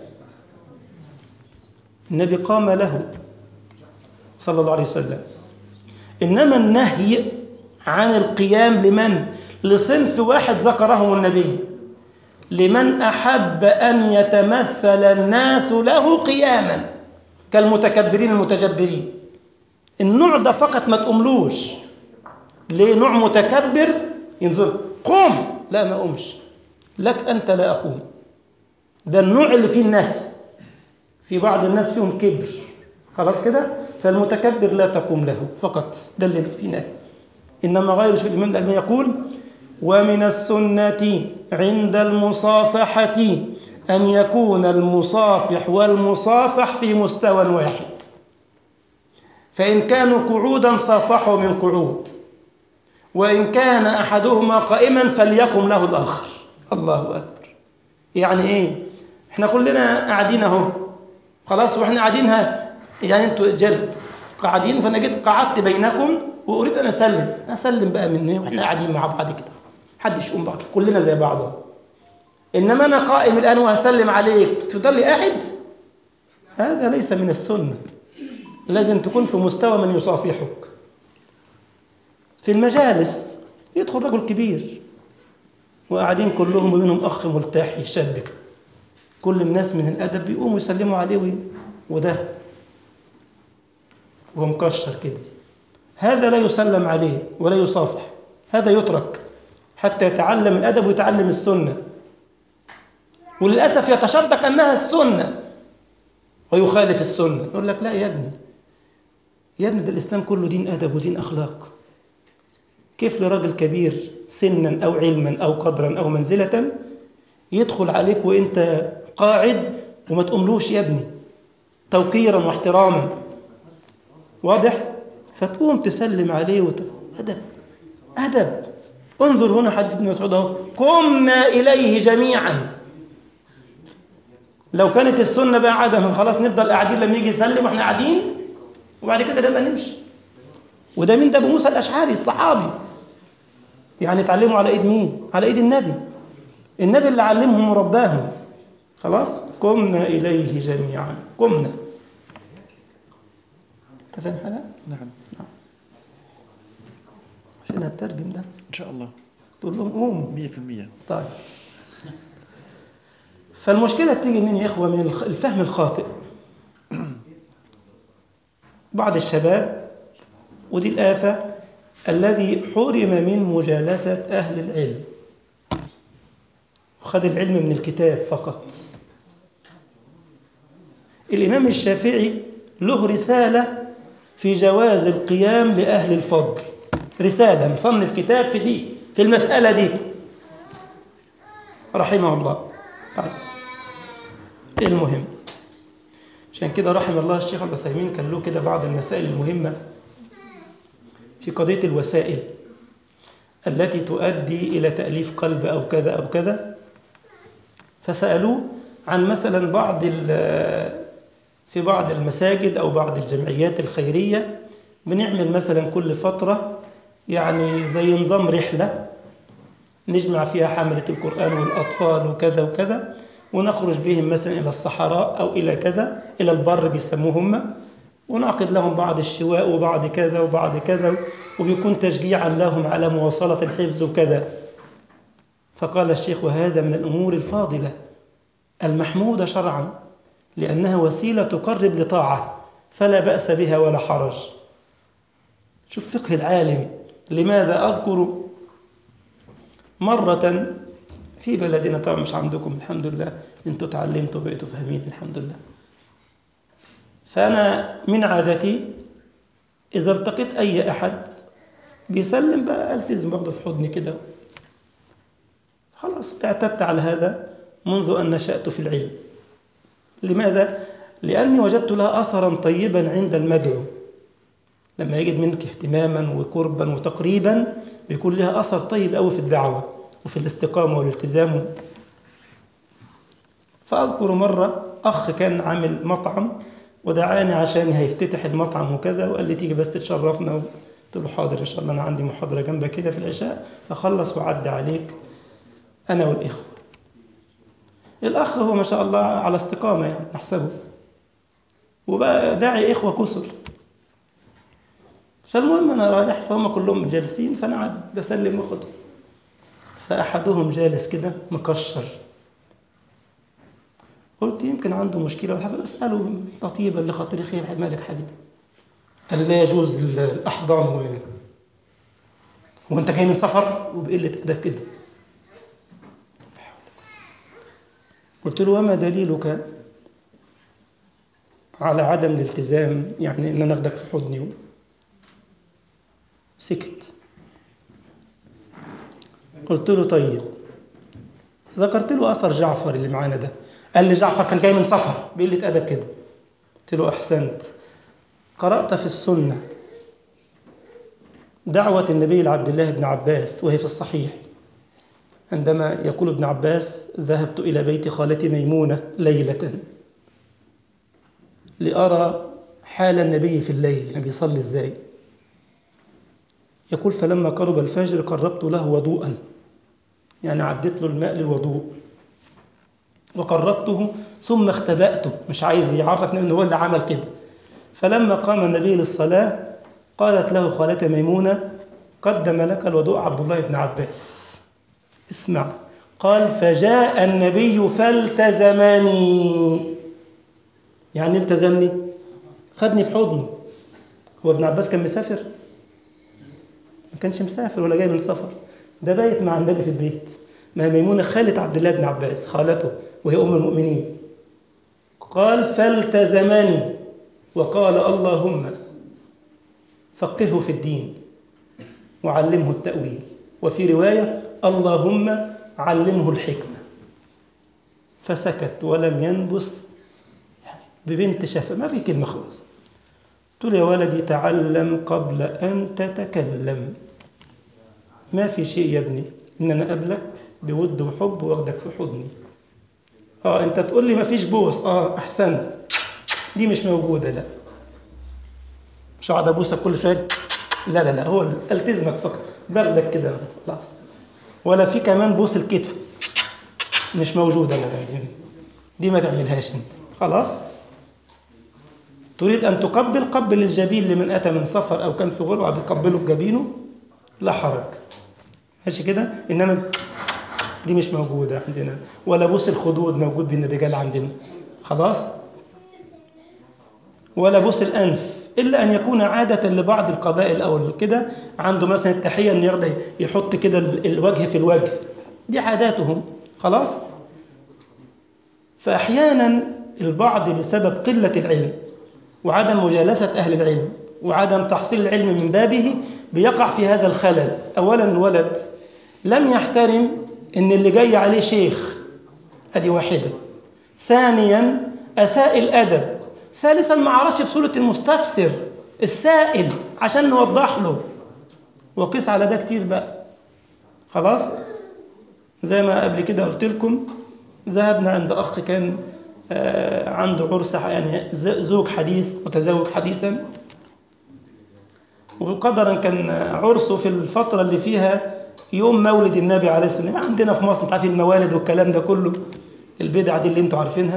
Speaker 1: النبي قام له صلى الله عليه وسلم إنما النهي عن القيام لمن لصنف واحد ذكره النبي لمن احب ان يتمثل الناس له قياما كالمتكبرين المتجبرين النوع ده فقط ما تقوملوش ليه نوع متكبر ينظر قم لا ما اقومش لك انت لا اقوم ده النوع اللي فيه النهي في بعض الناس فيهم كبر خلاص كده فالمتكبر لا تقوم له فقط ده اللي فيه نهي إنما غير شيء الإمام الألباني يقول ومن السنة عند المصافحة أن يكون المصافح والمصافح في مستوى واحد فإن كانوا قعودا صافحوا من قعود وإن كان أحدهما قائما فليقم له الآخر الله أكبر يعني إيه إحنا كلنا قاعدين أهو خلاص وإحنا قاعدينها يعني أنتوا جلس قاعدين فأنا جيت قعدت بينكم واريد ان اسلم اسلم بقى من واحنا قاعدين مع بعض كده محدش يقوم بقى كلنا زي بعض انما انا قائم الان وهسلم عليك تفضل لي قاعد هذا ليس من السنه لازم تكون في مستوى من يصافحك في المجالس يدخل رجل كبير وقاعدين كلهم ومنهم اخ ملتحي يشبك كل الناس من الادب بيقوموا يسلموا عليه وده وهو مكشر كده هذا لا يسلم عليه ولا يصافح هذا يترك حتى يتعلم الأدب ويتعلم السنة وللأسف يتشدق أنها السنة ويخالف السنة يقول لك لا يا ابني يا ابني ده الإسلام كله دين أدب ودين أخلاق كيف لراجل كبير سنا أو علما أو قدرا أو منزلة يدخل عليك وإنت قاعد وما تقوملوش يا ابني توقيرا واحتراما واضح؟ فتقوم تسلم عليه وت... أدب أدب انظر هنا حديث ابن مسعود اهو قمنا إليه جميعا لو كانت السنة بقى عدم خلاص نفضل قاعدين لما يجي يسلم واحنا قاعدين وبعد كده نبقى نمشي وده مين ده ابو موسى الأشعري الصحابي يعني اتعلموا على ايد مين؟ على ايد النبي النبي اللي علمهم ورباهم خلاص قمنا إليه جميعا قمنا انت فاهم حاجة؟
Speaker 2: نعم
Speaker 1: عشان هترجم ده
Speaker 2: إن شاء الله
Speaker 1: تقول لهم قوموا
Speaker 2: مية في المية
Speaker 1: طيب فالمشكلة بتيجي منين يا إخوة من الخ- الفهم الخاطئ بعض الشباب ودي الآفة الذي حرم من مجالسة أهل العلم وخذ العلم من الكتاب فقط الإمام الشافعي له رسالة في جواز القيام لأهل الفضل رسالة مصنف كتاب في دي في المسألة دي رحمه الله طيب المهم عشان كده رحم الله الشيخ العثيمين كان له كده بعض المسائل المهمة في قضية الوسائل التي تؤدي إلى تأليف قلب أو كذا أو كذا فسألوه عن مثلا بعض ال- في بعض المساجد أو بعض الجمعيات الخيرية بنعمل مثلا كل فترة يعني زي نظام رحلة نجمع فيها حملة القرآن والأطفال وكذا وكذا ونخرج بهم مثلا إلى الصحراء أو إلى كذا إلى البر بيسموه هم ونعقد لهم بعض الشواء وبعض كذا وبعض كذا وبيكون تشجيعا لهم على مواصلة الحفظ وكذا فقال الشيخ وهذا من الأمور الفاضلة المحمودة شرعا لأنها وسيلة تقرب لطاعة فلا بأس بها ولا حرج شوف فقه العالم لماذا أذكر مرة في بلدنا طبعا مش عندكم الحمد لله انتوا اتعلمتوا بقيتوا فاهمين الحمد لله فأنا من عادتي إذا التقيت أي أحد بيسلم بقى ألتزم باخده في حضني كده خلاص اعتدت على هذا منذ أن نشأت في العلم لماذا؟ لأني وجدت لها أثرا طيبا عند المدعو لما يجد منك اهتماما وقربا وتقريبا بيكون لها أثر طيب أوي في الدعوة وفي الاستقامة والالتزام فأذكر مرة أخ كان عامل مطعم ودعاني عشان هيفتتح المطعم وكذا وقال لي تيجي بس تشرفنا قلت له حاضر إن شاء الله أنا عندي محاضرة جنبك كده في العشاء أخلص وأعدي عليك أنا والإخوة الأخ هو ما شاء الله على استقامة يعني نحسبه وبقى داعي إخوة كثر فالمهم أنا رايح فهم كلهم جالسين فأنا قاعد بسلم وأخد فأحدهم جالس كده مكشر قلت يمكن عنده مشكلة ولا حاجة أسأله تطيبا لخاطري خير مالك حبيبي قال لا يجوز الأحضان و... وأنت جاي من سفر وبقلة أدب كده قلت له وما دليلك على عدم الالتزام يعني ان انا اخدك في حضني سكت قلت له طيب ذكرت له اثر جعفر اللي معانا ده قال لي جعفر كان جاي من سفر بقلة ادب كده قلت له احسنت قرات في السنه دعوه النبي لعبد الله بن عباس وهي في الصحيح عندما يقول ابن عباس ذهبت إلى بيت خالتي ميمونة ليلة لأرى حال النبي في الليل يعني بيصلي إزاي يقول فلما قرب الفجر قربت له وضوءا يعني عديت له الماء للوضوء وقربته ثم اختبأته مش عايز يعرفني انه هو اللي عمل كده فلما قام النبي للصلاة قالت له خالتي ميمونة قدم لك الوضوء عبد الله بن عباس اسمع قال فجاء النبي فالتزمني يعني التزمني خدني في حضنه هو ابن عباس كان مسافر ما كانش مسافر ولا جاي من سفر ده بايت مع النبي في البيت ما ميمونة خالة عبد الله بن عباس خالته وهي أم المؤمنين قال فالتزمني وقال اللهم فقهه في الدين وعلمه التأويل وفي رواية اللهم علمه الحكمة فسكت ولم ينبس ببنت شفا ما في كلمة خلاص قلت له يا ولدي تعلم قبل أن تتكلم ما في شيء يا ابني إن أنا أقابلك بود وحب واخدك في حضني اه انت تقول لي ما فيش بوس اه احسنت دي مش موجودة لا مش هقعد ابوسك كل شوية لا لا لا هو التزمك فقط باخدك كده خلاص ولا في كمان بوس الكتف مش موجودة لا دي, دي ما تعملهاش انت خلاص تريد أن تقبل قبل الجبين لمن أتى من سفر أو كان في غربة بتقبله في جبينه لا حرج ماشي كده انما دي مش موجوده عندنا ولا بوس الخدود موجود بين الرجال عندنا خلاص ولا بوس الانف الا ان يكون عاده لبعض القبائل او كده عنده مثلا التحيه ان يرضى يحط كده الوجه في الوجه دي عاداتهم خلاص فاحيانا البعض بسبب قله العلم وعدم مجالسه اهل العلم وعدم تحصيل العلم من بابه بيقع في هذا الخلل اولا الولد لم يحترم ان اللي جاي عليه شيخ ادي واحده ثانيا اساء الادب ثالثا ما عرفش في سوره المستفسر السائل عشان نوضح له وقيس على ده كتير بقى خلاص زي ما قبل كده قلت لكم ذهبنا عند اخ كان عنده عرس يعني زوج حديث متزوج حديثا وقدرا كان عرسه في الفتره اللي فيها يوم مولد النبي عليه السلام عندنا في مصر انت عارفين الموالد والكلام ده كله البدعه دي اللي انتوا عارفينها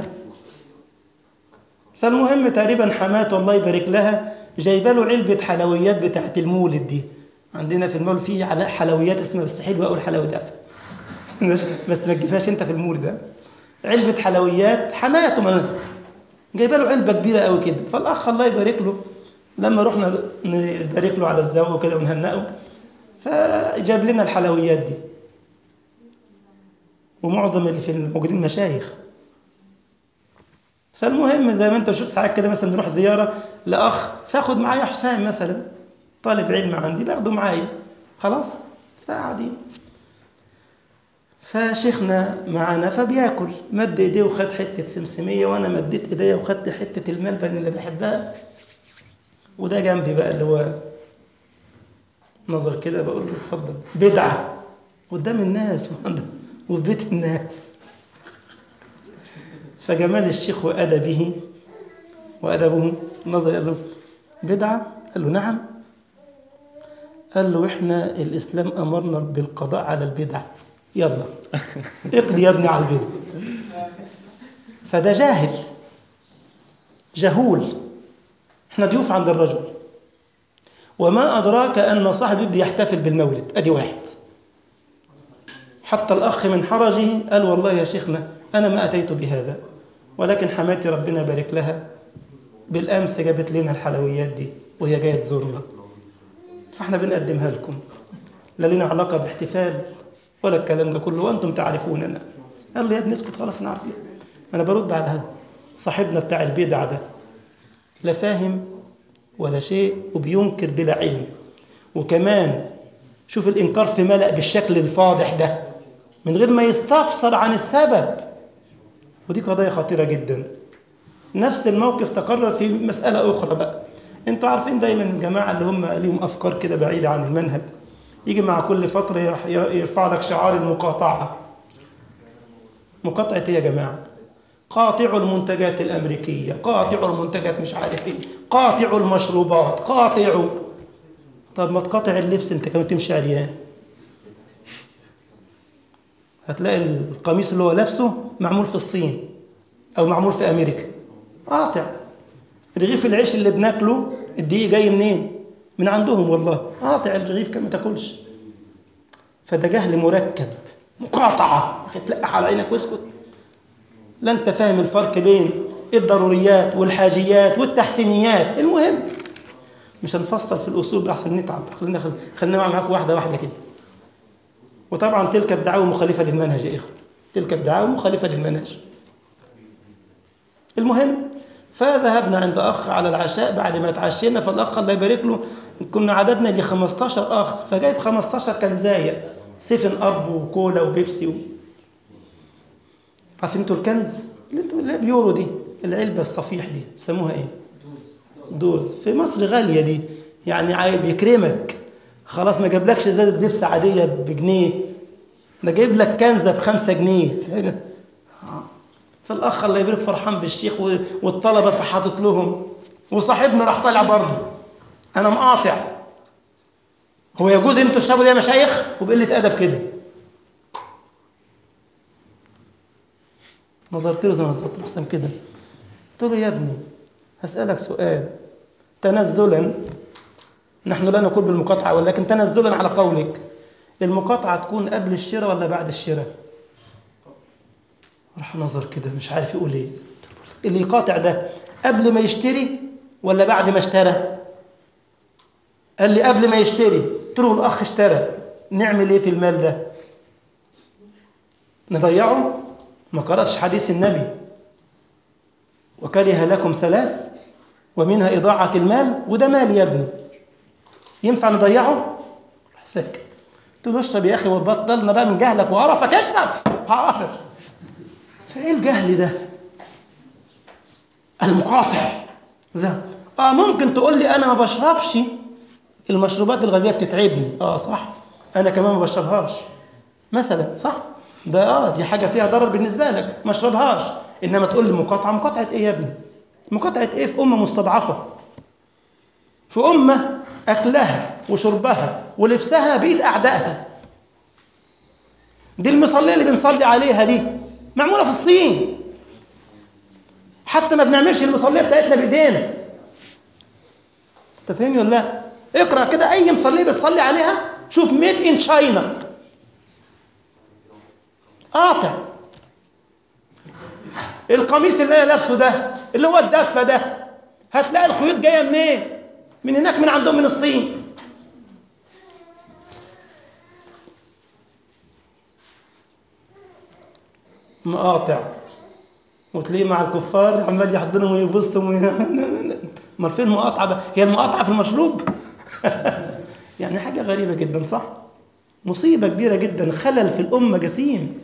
Speaker 1: فالمهم تقريبا حماته الله يبارك لها جايبه له علبه حلويات بتاعه المولد دي عندنا في المولد في حلويات اسمها بس حلوه قوي الحلويات بس ما تجيبهاش انت في المولد ده علبه حلويات حماته من جايبه له علبه كبيره قوي كده فالاخ الله يبارك له لما رحنا نبارك له على الزواج وكده ونهنئه فجاب لنا الحلويات دي ومعظم اللي في الموجودين مشايخ فالمهم زي ما انت شوف ساعات كده مثلا نروح زياره لاخ فاخد معايا حسام مثلا طالب علم عندي باخده معايا خلاص فقاعدين فشيخنا معانا فبياكل مد ايديه وخد حته سمسميه وانا مديت ايديا وخدت حته الملبن اللي بحبها وده جنبي بقى اللي هو نظر كده بقول له اتفضل بدعه قدام الناس وفي بيت الناس فجمال الشيخ وأدبه وأدبه نظر قال له بدعة قال له نعم قال له إحنا الإسلام أمرنا بالقضاء على البدع يلا اقضي يا ابني على البدع فده جاهل جهول احنا ضيوف عند الرجل وما أدراك أن صاحب يبدي يحتفل بالمولد أدي واحد حتى الأخ من حرجه قال والله يا شيخنا أنا ما أتيت بهذا ولكن حماتي ربنا بارك لها بالأمس جابت لنا الحلويات دي وهي جاية تزورنا فاحنا بنقدمها لكم لا لنا علاقة باحتفال ولا الكلام ده كله وأنتم تعرفوننا قال له يا ابني اسكت خلاص أنا عارفين أنا برد على هذا صاحبنا بتاع البدع ده لا فاهم ولا شيء وبينكر بلا علم وكمان شوف الإنكار في ملأ بالشكل الفاضح ده من غير ما يستفسر عن السبب ودي قضية خطيرة جدا نفس الموقف تكرر في مسألة أخرى بقى انتوا عارفين دايما الجماعة اللي هم ليهم أفكار كده بعيدة عن المنهج يجي مع كل فترة يرفع لك شعار المقاطعة مقاطعة ايه يا جماعة قاطعوا المنتجات الأمريكية قاطعوا المنتجات مش عارف ايه قاطعوا المشروبات قاطعوا طب ما تقاطع اللبس انت كمان تمشي عريان هتلاقي القميص اللي هو لابسه معمول في الصين او معمول في امريكا قاطع رغيف العيش اللي بناكله الدقيق جاي منين من عندهم والله قاطع الرغيف كما تاكلش فده جهل مركب مقاطعه تلقح على عينك واسكت لا انت فاهم الفرق بين الضروريات والحاجيات والتحسينيات المهم مش هنفصل في الاصول احسن نتعب خلينا خلينا معاك واحده واحده كده وطبعا تلك الدعاوى مخالفة للمنهج يا إخوة تلك الدعاوى مخالفة للمنهج المهم فذهبنا عند أخ على العشاء بعد ما اتعشينا فالأخ الله يبارك له كنا عددنا يجي 15 أخ فجايب 15 كنزاية سيفن أب وكولا وبيبسي و... عارفين انتوا الكنز اللي انتوا اللي بيورو دي العلبة الصفيح دي سموها ايه؟ دوز في مصر غالية دي يعني بيكرمك خلاص ما جابلكش ازازه بيبسي عاديه بجنيه ده جايب لك كنزه بخمسة جنيه فالاخ الله يبارك فرحان بالشيخ والطلبه فحاطط لهم وصاحبنا راح طالع برضه انا مقاطع هو يجوز انتوا تشربوا دي يا مشايخ وبقله ادب كده نظرت له زي ما نظرت حسام كده قلت له يا ابني هسالك سؤال تنزلا نحن لا نقول بالمقاطعة ولكن تنزلا على قولك المقاطعة تكون قبل الشراء ولا بعد الشراء راح نظر كده مش عارف يقول ايه اللي يقاطع ده قبل ما يشتري ولا بعد ما اشترى قال لي قبل ما يشتري قلت له الاخ اشترى نعمل ايه في المال ده نضيعه ما قرأتش حديث النبي وكره لكم ثلاث ومنها إضاعة المال وده مال يا ابني ينفع نضيعه راح ساكت قلت له اشرب يا أخي وبطلنا بقى من جهلك وقرفك اشرب حاضر فإيه الجهل ده المقاطع ذهب اه ممكن تقول لي انا ما بشربش المشروبات الغازيه بتتعبني اه صح انا كمان ما بشربهاش مثلا صح ده اه دي حاجه فيها ضرر بالنسبه لك ما اشربهاش انما تقول لي مقاطعه مقاطعه ايه يا ابني مقاطعه ايه في امه مستضعفه في امه اكلها وشربها ولبسها بايد اعدائها دي المصليه اللي بنصلي عليها دي معموله في الصين حتى ما بنعملش المصليه بتاعتنا بايدينا انت فاهمني ولا لا اقرا كده اي مصليه بتصلي عليها شوف ميد ان شاينا قاطع القميص اللي انا لابسه ده اللي هو الدفه ده هتلاقي الخيوط جايه منين من هناك من عندهم من الصين مقاطع وتلاقيه مع الكفار عمال يحضنهم ويبصهم وي... امال فين المقاطعه بقى؟ هي المقاطعه في المشروب يعني حاجه غريبه جدا صح مصيبه كبيره جدا خلل في الامه جسيم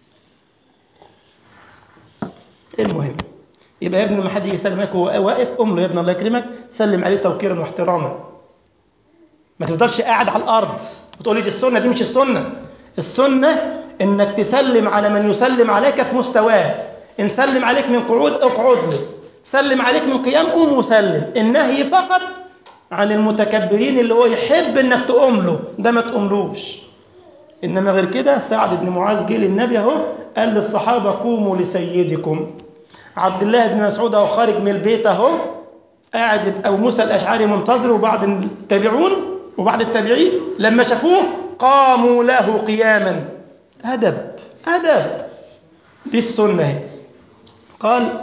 Speaker 1: المهم يبقى يا ابني لما حد يجي يسلم عليك وهو واقف قوم له يا ابني الله يكرمك سلم عليه توقيرا واحتراما ما تفضلش قاعد على الارض وتقول لي دي السنه دي مش السنه السنه انك تسلم على من يسلم عليك في مستواه ان سلم عليك من قعود اقعد له سلم عليك من قيام قوم وسلم النهي فقط عن المتكبرين اللي هو يحب انك تقوم له ده ما تقوملوش انما غير كده سعد بن معاذ جه للنبي اهو قال للصحابه قوموا لسيدكم عبد الله بن مسعود اهو خارج من البيت اهو قاعد ابو موسى الاشعري منتظر وبعض التابعون وبعض التابعين لما شافوه قاموا له قياما ادب ادب دي السنه اهي قال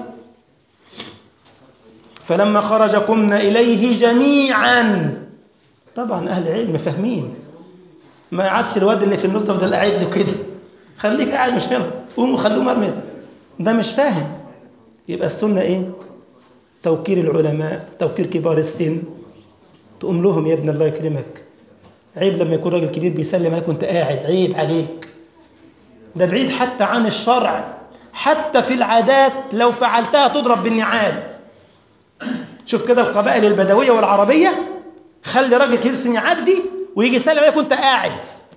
Speaker 1: فلما خرج قمنا اليه جميعا طبعا اهل العلم فاهمين ما عادش الواد اللي في النص يفضل قاعد له كده خليك قاعد مش هنا قوموا خلوه مرمي ده مش فاهم يبقى السنه ايه توقير العلماء توقير كبار السن تقوم لهم يا ابن الله يكرمك عيب لما يكون راجل كبير بيسلم عليك وانت قاعد عيب عليك ده بعيد حتى عن الشرع حتى في العادات لو فعلتها تضرب بالنعال شوف كده القبائل البدويه والعربيه خلي راجل كبير سن يعدي ويجي يسلم عليك وانت قاعد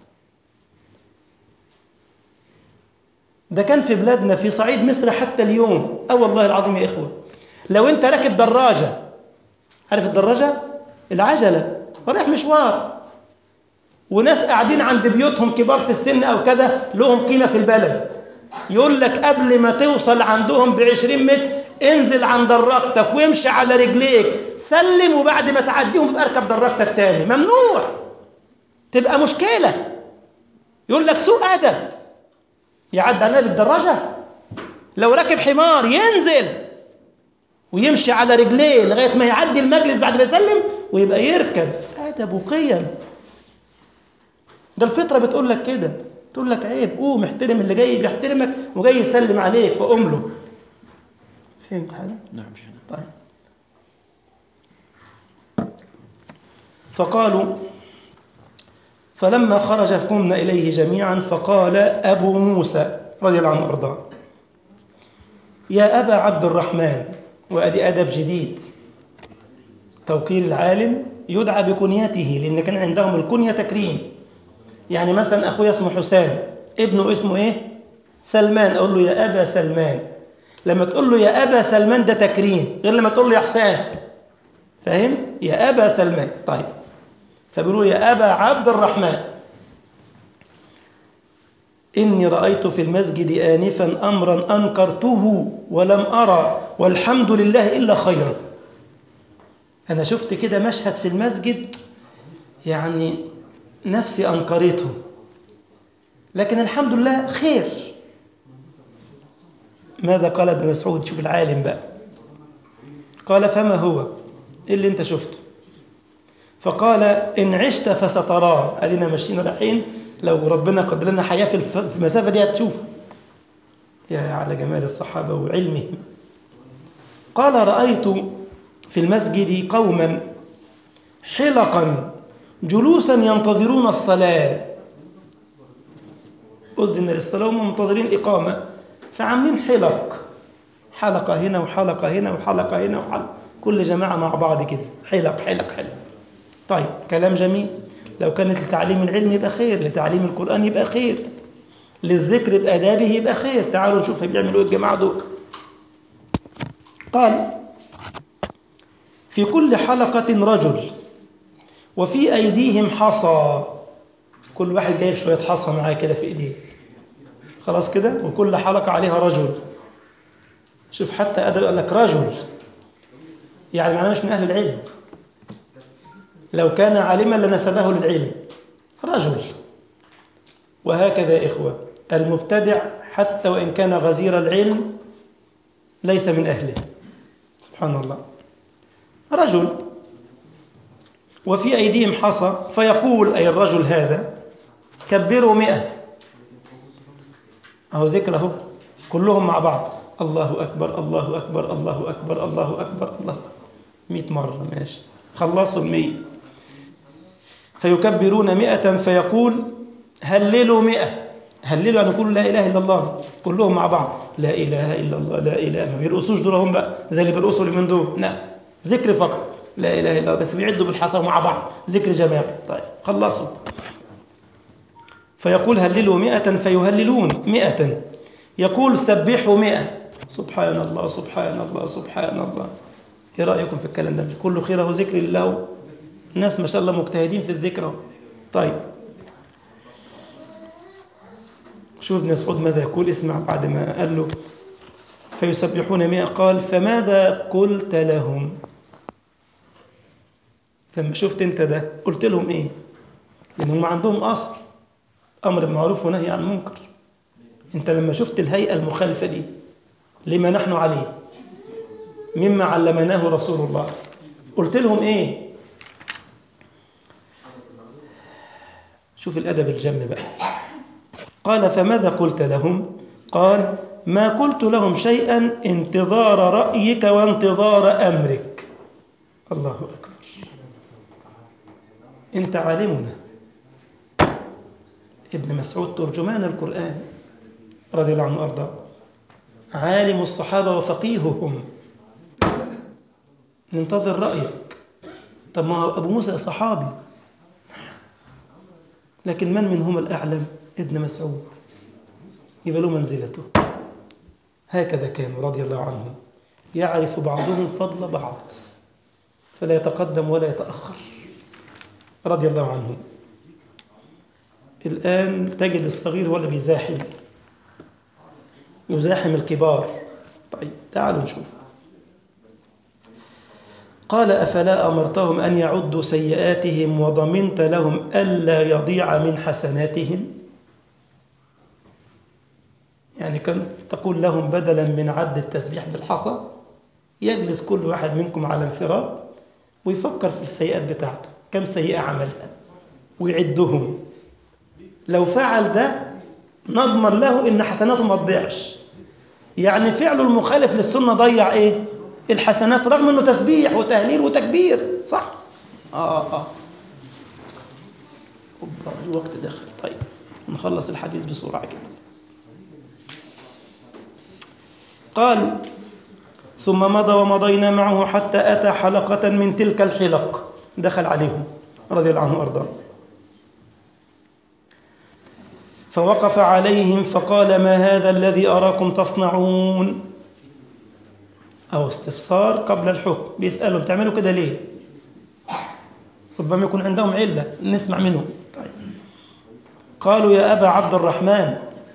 Speaker 1: ده كان في بلادنا في صعيد مصر حتى اليوم اه والله العظيم يا اخوه لو انت راكب دراجه عارف الدراجه العجله رايح مشوار وناس قاعدين عند بيوتهم كبار في السن او كذا لهم قيمه في البلد يقول لك قبل ما توصل عندهم ب 20 متر انزل عن دراجتك وامشي على رجليك سلم وبعد ما تعديهم اركب دراجتك تاني ممنوع تبقى مشكله يقول لك سوء ادب يعدي علينا بالدراجه لو راكب حمار ينزل ويمشي على رجليه لغايه ما يعدي المجلس بعد ما يسلم ويبقى يركب ادب وقيم ده الفطره بتقول لك كده تقول لك عيب قوم احترم اللي جاي بيحترمك وجاي يسلم عليك فقوم له فهمت حاجه
Speaker 2: نعم شيخنا
Speaker 1: طيب فقالوا فلما خرج قمنا إليه جميعا فقال أبو موسى رضي الله عنه وأرضاه يا أبا عبد الرحمن وأدي أدب جديد توقير العالم يدعى بكنيته لأن كان عندهم الكنية تكريم يعني مثلا أخويا اسمه حسام ابنه اسمه إيه؟ سلمان أقول له يا أبا سلمان لما تقول له يا أبا سلمان ده تكريم غير لما تقول له يا حسام فاهم؟ يا أبا سلمان طيب فبيقولوا يا أبا عبد الرحمن إني رأيت في المسجد آنفا أمرا أنكرته ولم أرى والحمد لله إلا خيرا أنا شفت كده مشهد في المسجد يعني نفسي أنكرته لكن الحمد لله خير ماذا قال ابن مسعود شوف العالم بقى قال فما هو إيه اللي انت شفته فقال إن عشت فستراه أدينا ماشيين رايحين لو ربنا قدر لنا حياة في الف- في المسافة دي هتشوف يا على جمال الصحابة وعلمهم قال رأيت في المسجد قوما حلقا جلوسا ينتظرون الصلاة أذن للصلاة وهم منتظرين الإقامة فعاملين حلق حلقة هنا وحلقة هنا وحلقة هنا وحلقة كل جماعة مع بعض كده حلق حلق حلق طيب كلام جميل لو كانت لتعليم العلم يبقى خير لتعليم القرآن يبقى خير للذكر بآدابه يبقى خير تعالوا نشوف بيعملوا ايه الجماعة دول قال في كل حلقة رجل وفي أيديهم حصى كل واحد جايب شوية حصى معاه كده في إيديه خلاص كده وكل حلقة عليها رجل شوف حتى أدب قال لك رجل يعني معناه مش من أهل العلم لو كان عالما لنسبه للعلم رجل وهكذا إخوة المبتدع حتى وإن كان غزير العلم ليس من أهله سبحان الله رجل وفي أيديهم حصى فيقول أي الرجل هذا كبروا مئة أهو ذكر أهو كلهم مع بعض الله أكبر الله أكبر الله أكبر الله أكبر الله مئة مرة ماشي خلصوا المئة فيكبرون مئة فيقول هللوا مئة هللوا أن يقولوا لا إله إلا الله كلهم مع بعض لا إله إلا الله لا إله ما بيرقصوش دول هم بقى زي اللي بيرقصوا اللي من دول لا ذكر فقط لا إله إلا الله بس بيعدوا بالحصى مع بعض ذكر جماعي طيب خلصوا فيقول هللوا مئة فيهللون مئة يقول سبحوا مئة سبحان الله سبحان الله سبحان الله ايه رأيكم في الكلام ده مش كله خيره ذكر الله الناس ما شاء الله مجتهدين في الذكر طيب شوف ابن مسعود ماذا يقول اسمع بعد ما قال له فيسبحون مئة قال فماذا قلت لهم لما شفت انت ده قلت لهم ايه لان هم عندهم اصل امر بالمعروف ونهي عن المنكر انت لما شفت الهيئه المخالفه دي لما نحن عليه مما علمناه رسول الله قلت لهم ايه شوف الادب الجم بقى قال فماذا قلت لهم قال ما قلت لهم شيئا انتظار رايك وانتظار امرك الله اكبر انت عالمنا ابن مسعود ترجمان القران رضي الله عنه وارضاه عالم الصحابه وفقيههم ننتظر رايك طب ما ابو موسى صحابي لكن من منهما الاعلم ابن مسعود يبقى له منزلته هكذا كانوا رضي الله عنهم يعرف بعضهم فضل بعض فلا يتقدم ولا يتأخر رضي الله عنهم الآن تجد الصغير هو اللي بيزاحم يزاحم الكبار طيب تعالوا نشوف قال أفلا أمرتهم أن يعدوا سيئاتهم وضمنت لهم ألا يضيع من حسناتهم يعني كان تقول لهم بدلا من عد التسبيح بالحصى يجلس كل واحد منكم على انفراد ويفكر في السيئات بتاعته كم سيئة عملها ويعدهم لو فعل ده نضمن له ان حسناته ما تضيعش يعني فعله المخالف للسنة ضيع ايه الحسنات رغم انه تسبيح وتهليل وتكبير صح اه اه اه أوبا، الوقت دخل طيب نخلص الحديث بسرعة كده قال ثم مضى ومضينا معه حتى أتى حلقة من تلك الحلق دخل عليهم رضي الله عنه وأرضاه فوقف عليهم فقال ما هذا الذي أراكم تصنعون أو استفسار قبل الحكم بيسألهم تعملوا كده ليه ربما يكون عندهم علة نسمع منهم طيب قالوا يا أبا عبد الرحمن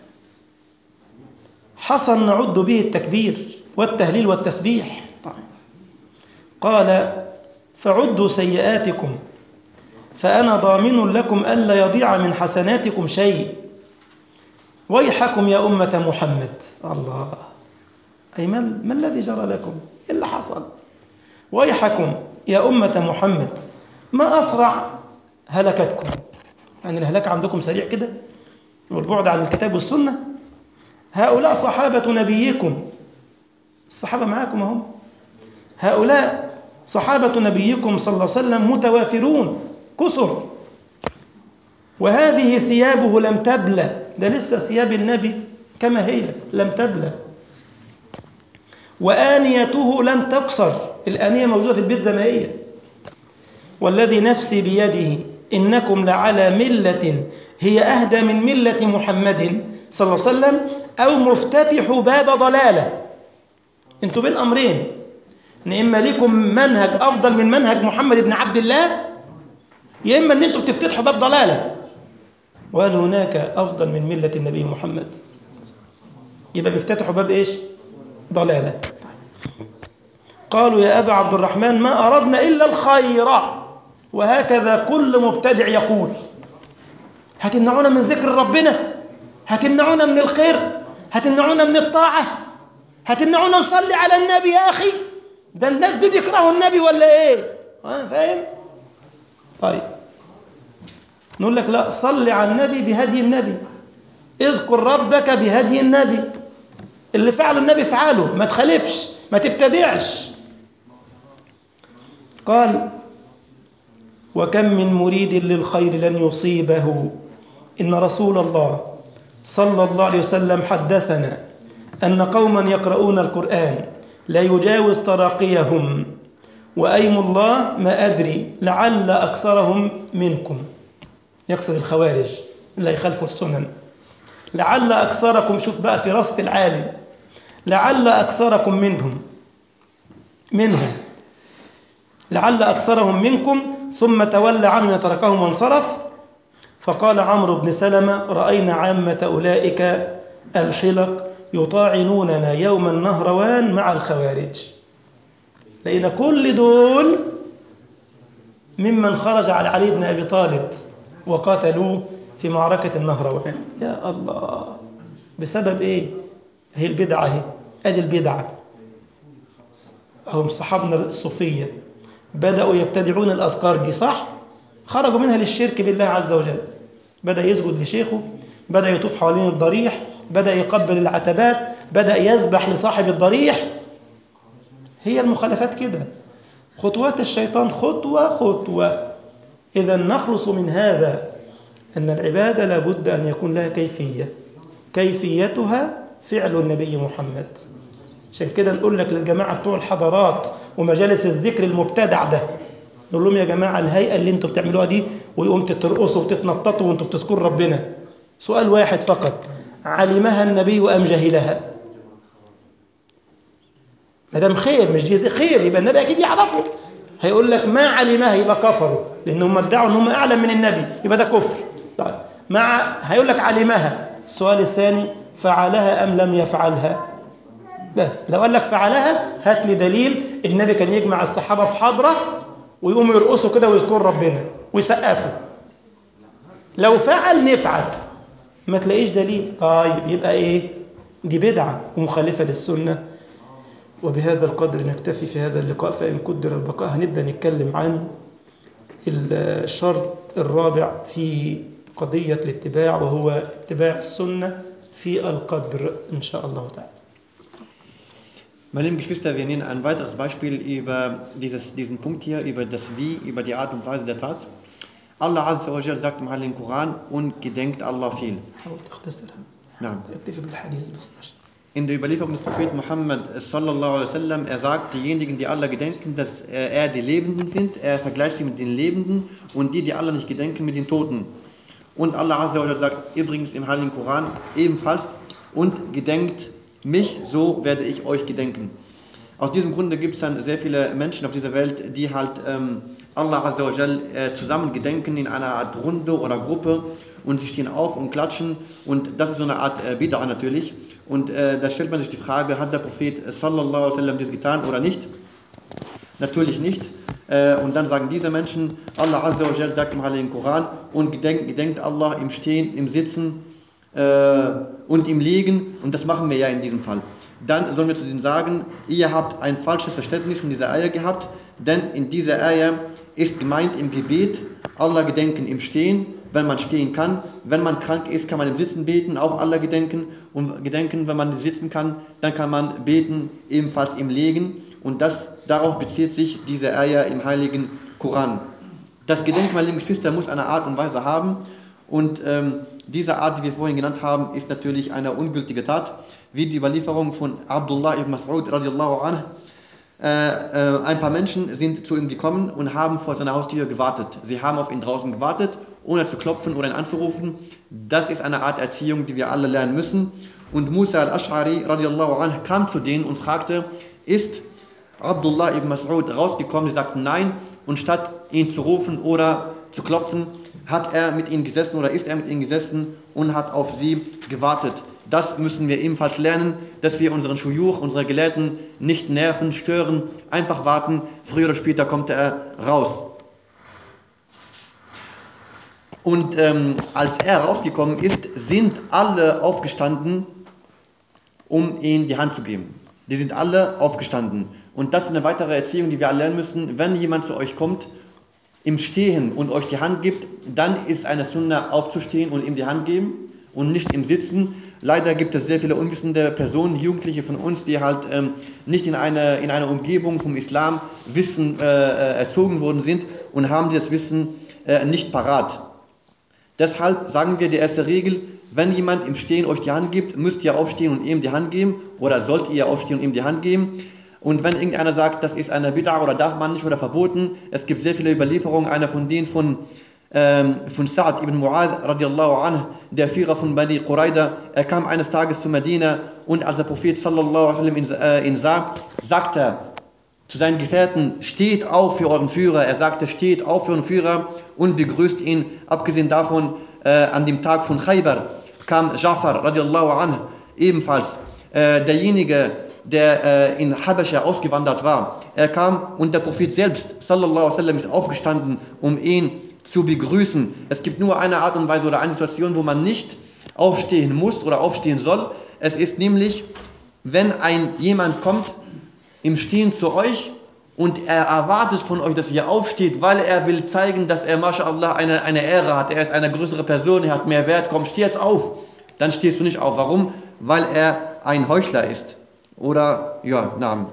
Speaker 1: حصل نعد به التكبير والتهليل والتسبيح طيب. قال فعدوا سيئاتكم فأنا ضامن لكم ألا يضيع من حسناتكم شيء ويحكم يا أمة محمد الله أي ما, ما الذي جرى لكم إيه اللي حصل ويحكم يا أمة محمد ما أسرع هلكتكم يعني الهلاك عندكم سريع كده والبعد عن الكتاب والسنة هؤلاء صحابة نبيكم الصحابة معاكم هم هؤلاء صحابة نبيكم صلى الله عليه وسلم متوافرون كثر وهذه ثيابه لم تبلى ده لسه ثياب النبي كما هي لم تبلى وآنيته لم تكسر الآنية موجودة في البيت زي ما هي والذي نفسي بيده إنكم لعلى ملة هي أهدى من ملة محمد صلى الله عليه وسلم أو مفتتح باب ضلالة انتوا بين أمرين إن إما لكم منهج أفضل من منهج محمد بن عبد الله يا إما إن أنتوا بتفتتحوا باب ضلالة وهل هناك أفضل من ملة النبي محمد يبقى بيفتتحوا باب إيش ضلالة قالوا يا أبا عبد الرحمن ما أردنا إلا الخير وهكذا كل مبتدع يقول هتمنعونا من ذكر ربنا هتمنعونا من الخير هتمنعونا من الطاعة هتمنعونا نصلي على النبي يا أخي ده الناس دي بيكرهوا النبي ولا إيه فاهم طيب نقول لك لا صلي على النبي بهدي النبي اذكر ربك بهدي النبي اللي فعله النبي افعله ما تخالفش ما تبتدعش قال وكم من مريد للخير لن يصيبه إن رسول الله صلى الله عليه وسلم حدثنا أن قوما يقرؤون القرآن لا يجاوز تراقيهم وأيم الله ما أدري لعل أكثرهم منكم يقصد الخوارج لا يخالفوا السنن لعل أكثركم شوف بقى في رصد العالم لعل أكثركم منهم منهم لعل أكثرهم منكم ثم تولى عنهم يتركهم وانصرف فقال عمرو بن سلمة رأينا عامة أولئك الحلق يطاعنوننا يوم النهروان مع الخوارج لأن كل دول ممن خرج على علي بن أبي طالب وقاتلوه في معركة النهروان يا الله بسبب إيه هي البدعة هي أدي البدعة هم صحابنا الصوفية بدأوا يبتدعون الأذكار دي صح خرجوا منها للشرك بالله عز وجل بدأ يسجد لشيخه بدأ يطوف حوالين الضريح بدأ يقبل العتبات بدأ يسبح لصاحب الضريح هي المخالفات كده خطوات الشيطان خطوة خطوة إذا نخلص من هذا أن العبادة لابد أن يكون لها كيفية كيفيتها فعل النبي محمد عشان كده نقول لك للجماعة بتوع الحضارات ومجالس الذكر المبتدع ده نقول لهم يا جماعة الهيئة اللي انتوا بتعملوها دي ويقوم تترقصوا وتتنططوا وانتوا بتذكروا ربنا سؤال واحد فقط علمها النبي أم جهلها ما دام خير مش دي خير يبقى النبي أكيد يعرفه هيقول لك ما علمها يبقى كفروا لأنهم ادعوا أنهم أعلم من النبي يبقى ده كفر طيب مع هيقول لك علمها السؤال الثاني فعلها أم لم يفعلها بس لو قال لك فعلها هات لي دليل النبي كان يجمع الصحابة في حضرة ويقوموا يرقصوا كده ويذكروا ربنا ويسقفوا لو فعل نفعل ما تلاقيش دليل طيب يبقى ايه دي بدعة ومخالفة للسنة وبهذا القدر نكتفي في هذا اللقاء فإن قدر البقاء هنبدأ نتكلم عن الشرط الرابع في قضية الاتباع وهو اتباع السنة في القدر إن شاء الله تعالى
Speaker 2: Meine lieben Geschwister, wir nehmen ein weiteres Beispiel über dieses, diesen Punkt hier, über das Wie, über die Art und Weise der Tat. Allah Azza wa Jal sagt im Heiligen Koran und gedenkt Allah viel.
Speaker 1: حاول تختصرها
Speaker 2: Ja.
Speaker 1: اكتفي بالحديث بس
Speaker 2: In der Überlieferung des Propheten Muhammad sallallahu alaihi wasallam, er sagt, diejenigen, die Allah gedenken, dass äh, er die Lebenden sind, er vergleicht sie mit den Lebenden und die, die Allah nicht gedenken, mit den Toten. Und Allah Azza wa Jal sagt übrigens im Heiligen Koran ebenfalls und gedenkt mich, so werde ich euch gedenken. Aus diesem Grunde gibt es dann sehr viele Menschen auf dieser Welt, die halt ähm, Allah Azza wa Jal äh, zusammen gedenken in einer Art Runde oder Gruppe und sie stehen auf und klatschen und das ist so eine Art äh, Bid'ah natürlich. Und äh, da stellt man sich die Frage, hat der Prophet äh, sallallahu alaihi wasallam dies getan oder nicht? Natürlich nicht. Äh, und dann sagen diese Menschen, Allah Azza wa Jal sagt im Heiligen Koran und gedenkt, gedenkt Allah im Stehen, im Sitzen äh, und im Liegen und das machen wir ja in diesem Fall. Dann sollen wir zu denen sagen, ihr habt ein falsches Verständnis von dieser Eier gehabt, denn in dieser Eier ist gemeint im Gebet Allah gedenken im Stehen, wenn man stehen kann. Wenn man krank ist, kann man im Sitzen beten, auch Allah gedenken. Und gedenken, wenn man sitzen kann, dann kann man beten, ebenfalls im Legen. Und das, darauf bezieht sich diese Eier im Heiligen Koran. Das Gedenken, meine lieben Geschwister, muss eine Art und Weise haben. Und ähm, diese Art, die wir vorhin genannt haben, ist natürlich eine ungültige Tat, wie die Überlieferung von Abdullah ibn Mas'ud radiallahu anhu. Äh, äh, ein paar Menschen sind zu ihm gekommen und haben vor seiner Haustür gewartet. Sie haben auf ihn draußen gewartet, ohne zu klopfen oder ihn anzurufen. Das ist eine Art Erziehung, die wir alle lernen müssen. Und Musa al-Ash'ari radiallahu anhu kam zu denen und fragte, ist Abdullah ibn Mas'ud rausgekommen? Sie sagten nein. Und statt ihn zu rufen oder zu klopfen, hat er mit ihnen gesessen oder ist er mit ihnen gesessen und hat auf sie gewartet. Das müssen wir ebenfalls lernen, dass wir unseren Schuyuch, unsere Gelehrten nicht nerven, stören, einfach warten, früher oder später kommt er raus. Und ähm, als er rausgekommen ist, sind alle aufgestanden, um ihm die Hand zu geben. Die sind alle aufgestanden. Und das ist eine weitere Erziehung, die wir alle lernen müssen. Wenn jemand zu euch kommt, im Stehen und euch die Hand gibt, dann ist eine Sunna aufzustehen und ihm die Hand geben und nicht im Sitzen. Leider gibt es sehr viele unwissende Personen, Jugendliche von uns, die halt ähm, nicht in einer in eine Umgebung vom Islam Wissen äh, äh, erzogen worden sind und haben dieses Wissen äh, nicht parat. Deshalb sagen wir die erste Regel, wenn jemand im Stehen euch die Hand gibt, müsst ihr aufstehen und ihm die Hand geben oder sollt ihr aufstehen und ihm die Hand geben. Und wenn irgendeiner sagt, das ist eine Bid'a oder darf man nicht oder verboten, es gibt sehr viele Überlieferungen, einer von denen von, ähm, von Sa'd ibn Mu'ad radiallahu anhu, der Führer von Bani Quraida, er kam eines Tages zu Medina und als der Prophet sallallahu alaihi wasallam ihn, äh, ihn sah, sagte er zu seinen Gefährten, steht auf für euren Führer. Er sagte, steht auf für euren Führer und begrüßt ihn. Abgesehen davon, äh, an dem Tag von Khaybar kam Ja'far radiallahu anhu ebenfalls. Äh, derjenige, der äh, in Habascha ausgewandert war. Er kam und der Prophet selbst, sallallahu alaihi wasallam, ist aufgestanden, um ihn zu begrüßen. Es gibt nur eine Art und Weise oder eine Situation, wo man nicht aufstehen muss oder aufstehen soll. Es ist nämlich, wenn ein jemand kommt im Stehen zu euch und er erwartet von euch, dass ihr aufsteht, weil er will zeigen, dass er, mashallah, eine, eine Ehre hat. Er ist eine größere Person, er hat mehr Wert. Komm, steh jetzt auf. Dann stehst du nicht auf. Warum? Weil er ein Heuchler ist. Oder, ja, Namen.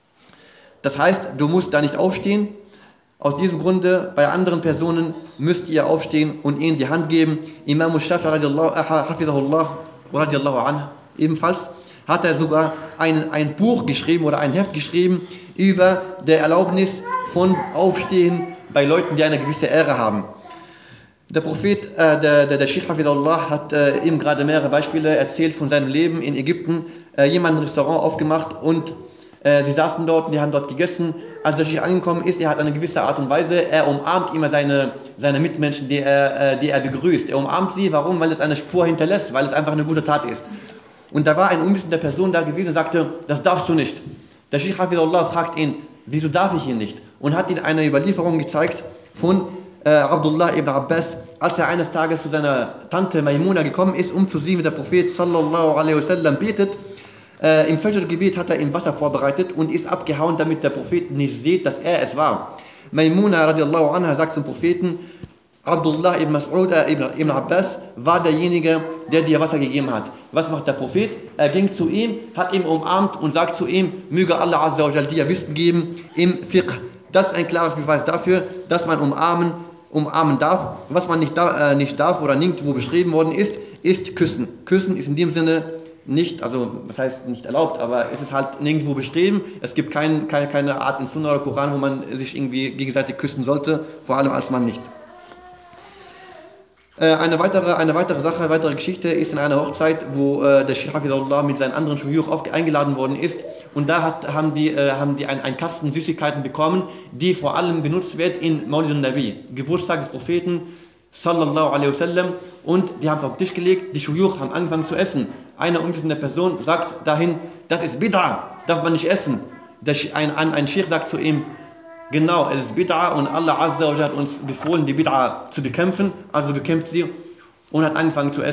Speaker 2: Das heißt, du musst da nicht aufstehen. Aus diesem Grunde, bei anderen Personen müsst ihr aufstehen und ihnen die Hand geben. Imam Shafi radiallahu anhu ebenfalls hat er sogar ein, ein Buch geschrieben oder ein Heft geschrieben über der Erlaubnis von Aufstehen bei Leuten, die eine gewisse Ehre haben. Der Prophet, äh, der, der, der Sheikh Hafidullah hat äh, ihm gerade mehrere Beispiele erzählt von seinem Leben in Ägypten. Äh, jemand ein Restaurant aufgemacht und äh, sie saßen dort und die haben dort gegessen. Als der Sheikh angekommen ist, er hat eine gewisse Art und Weise, er umarmt immer seine, seine Mitmenschen, die er, äh, die er begrüßt. Er umarmt sie, warum? Weil es eine Spur hinterlässt, weil es einfach eine gute Tat ist. Und da war eine unwissende Person da gewesen und sagte, das darfst du nicht. Der Sheikh Hafidullah fragt ihn, wieso darf ich ihn nicht? Und hat ihm eine Überlieferung gezeigt von äh, Abdullah ibn Abbas, als er eines Tages zu seiner Tante Maimuna gekommen ist, um zu sehen, wie der Prophet sallallahu alaihi wasallam betet. Äh, Im Fajr-Gebet hat er ihm Wasser vorbereitet und ist abgehauen, damit der Prophet nicht sieht, dass er es war. Maimuna radiallahu anha sagt zum Propheten, Abdullah ibn Mas'ud äh, ibn, ibn Abbas war derjenige, der dir Wasser gegeben hat. Was macht der Prophet? Er ging zu ihm, hat ihn umarmt und sagt zu ihm, möge Allah Azza wa Jal dir Wissen geben im Fiqh. Das ist ein klares Beweis dafür, dass man umarmen, umarmen darf. Was man nicht, da, äh, nicht darf oder nirgendwo beschrieben worden ist, ist Küssen. Küssen ist in dem Sinne nicht, also was heißt nicht erlaubt, aber es ist halt nirgendwo beschrieben. Es gibt kein, keine, keine Art in Sunnah oder Koran, wo man sich irgendwie gegenseitig küssen sollte, vor allem als Mann nicht. Äh, eine weitere, eine weitere Sache, eine weitere Geschichte ist in einer Hochzeit, wo äh, der Sheikh Hafidullah mit seinen anderen Shuyuch eingeladen worden ist. Und da hat, haben die, äh, haben die einen, einen Kasten Süßigkeiten bekommen, die vor allem benutzt wird in Maulid al-Nabi, Geburtstag des Propheten, sallallahu alaihi wasallam. Und die haben es auf den Tisch gelegt, die Shuyuch haben angefangen zu essen. Eine unwissende Person sagt dahin, das ist Bid'a, darf man nicht essen. Der, ein, ein, ein Sheikh sagt zu ihm, Genau, es ist Bid'a und Allah Azza wa hat uns befohlen, die Bid'a zu bekämpfen, also bekämpft sie und hat angefangen zu essen.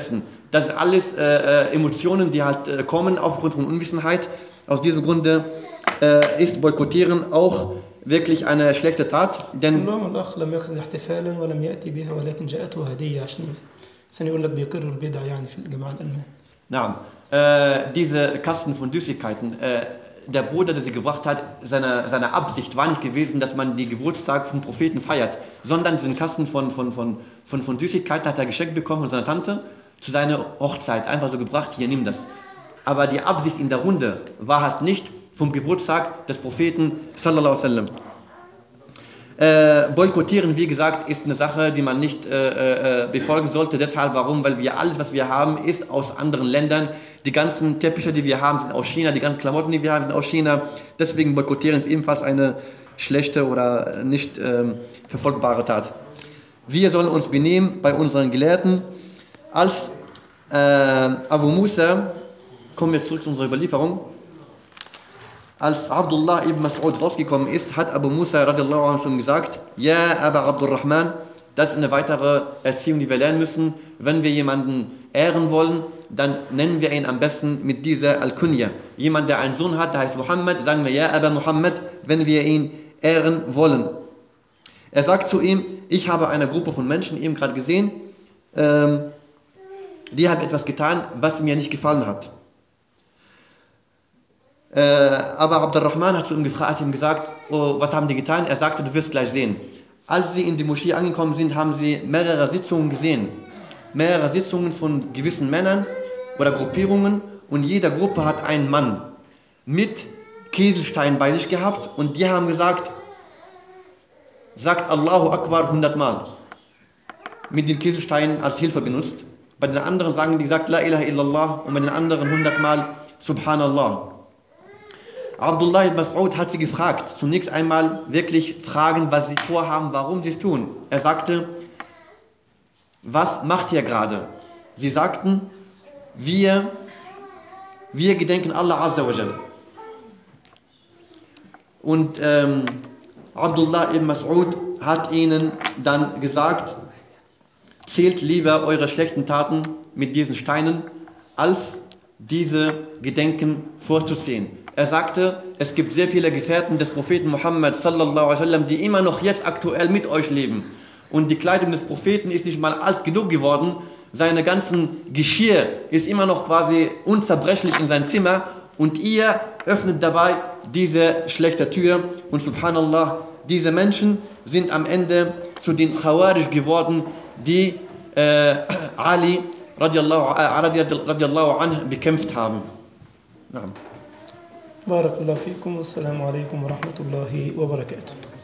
Speaker 2: Das sind alles äh, äh, Emotionen, die halt äh, kommen aufgrund von Unwissenheit. Aus diesem Grunde äh, ist Boykottieren auch wirklich eine schlechte Tat, denn
Speaker 1: اللهم الأخ لم يقصد احتفالا ولم يأتي بها ولكن جاءته هدية عشان عشان يقول لك بيقروا البدع يعني في الجماعة الألمان
Speaker 2: na, äh, diese Kasten von Süßigkeiten, äh, der Bruder, der sie gebracht hat, seine, seine Absicht war nicht gewesen, dass man die Geburtstag vom Propheten feiert, sondern diesen Kasten von, von, von, von, von Süßigkeiten hat er geschenkt bekommen von seiner Tante zu seiner Hochzeit. Einfach so gebracht, hier, nimm das. Aber die Absicht in der Runde war halt nicht vom Geburtstag des Propheten, sallallahu alaihi wasallam. Äh, boykottieren, wie gesagt, ist eine Sache, die man nicht äh, äh, befolgen sollte. Deshalb, warum? Weil wir alles, was wir haben, ist aus anderen Ländern. Die ganzen Teppiche, die wir haben, sind aus China. Die ganzen Klamotten, die wir haben, sind aus China. Deswegen boykottieren ist ebenfalls eine schlechte oder nicht ähm, verfolgbare Tat. Wir sollen uns benehmen bei unseren Gelehrten. Als äh, Abu Musa, kommen wir zurück zu unserer Überlieferung, als Abdullah ibn Mas'ud rausgekommen ist, hat Abu Musa radiallahu anhu schon gesagt, Ja, aber Abdurrahman, das ist eine weitere Erziehung, die wir lernen müssen. Wenn wir jemanden ehren wollen, dann nennen wir ihn am besten mit dieser Al-Kunya. Jemand, der einen Sohn hat, der heißt Muhammad, sagen wir Ja, aber Muhammad, wenn wir ihn ehren wollen. Er sagt zu ihm, ich habe eine Gruppe von Menschen eben gerade gesehen, ähm, die haben etwas getan, was mir nicht gefallen hat. Äh, aber Abdurrahman hat zu ihm gefragt, hat ihm gesagt, oh, was haben die getan? Er sagte, du wirst gleich sehen. Als sie in die Moschee angekommen sind, haben sie mehrere Sitzungen gesehen. Mehrere Sitzungen von gewissen Männern oder Gruppierungen und jede Gruppe hat einen Mann mit Kieselstein bei sich gehabt und die haben gesagt, sagt Allahu Akbar 100 Mal. Mit den Kieselsteinen als Hilfe benutzt. Bei den anderen sagen die gesagt La ilaha illallah und bei den anderen 100 Mal Subhanallah. Abdullah ibn Mas'ud hat sie gefragt, zunächst einmal wirklich fragen, was sie vorhaben, warum sie es tun. Er sagte, was macht ihr gerade? Sie sagten, wir, wir gedenken Allah Azza wa Jal. Und ähm, Abdullah ibn Mas'ud hat ihnen dann gesagt, zählt lieber eure schlechten Taten mit diesen Steinen, als diese Gedenken vorzuziehen. Er sagte, es gibt sehr viele Gefährten des Propheten Muhammad sallallahu alaihi wasallam, die immer noch jetzt aktuell mit euch leben. Und die Kleidung des Propheten ist nicht mal alt genug geworden. Seine ganzen Geschirr ist immer noch quasi unzerbrechlich in sein Zimmer. Und ihr öffnet dabei diese schlechte Tür. Und subhanallah, diese Menschen sind am Ende zu den Khawarij geworden, die äh, Ali radiallahu, äh, radiallahu anh bekämpft haben. Ja.
Speaker 1: بارك الله فيكم والسلام عليكم ورحمة الله وبركاته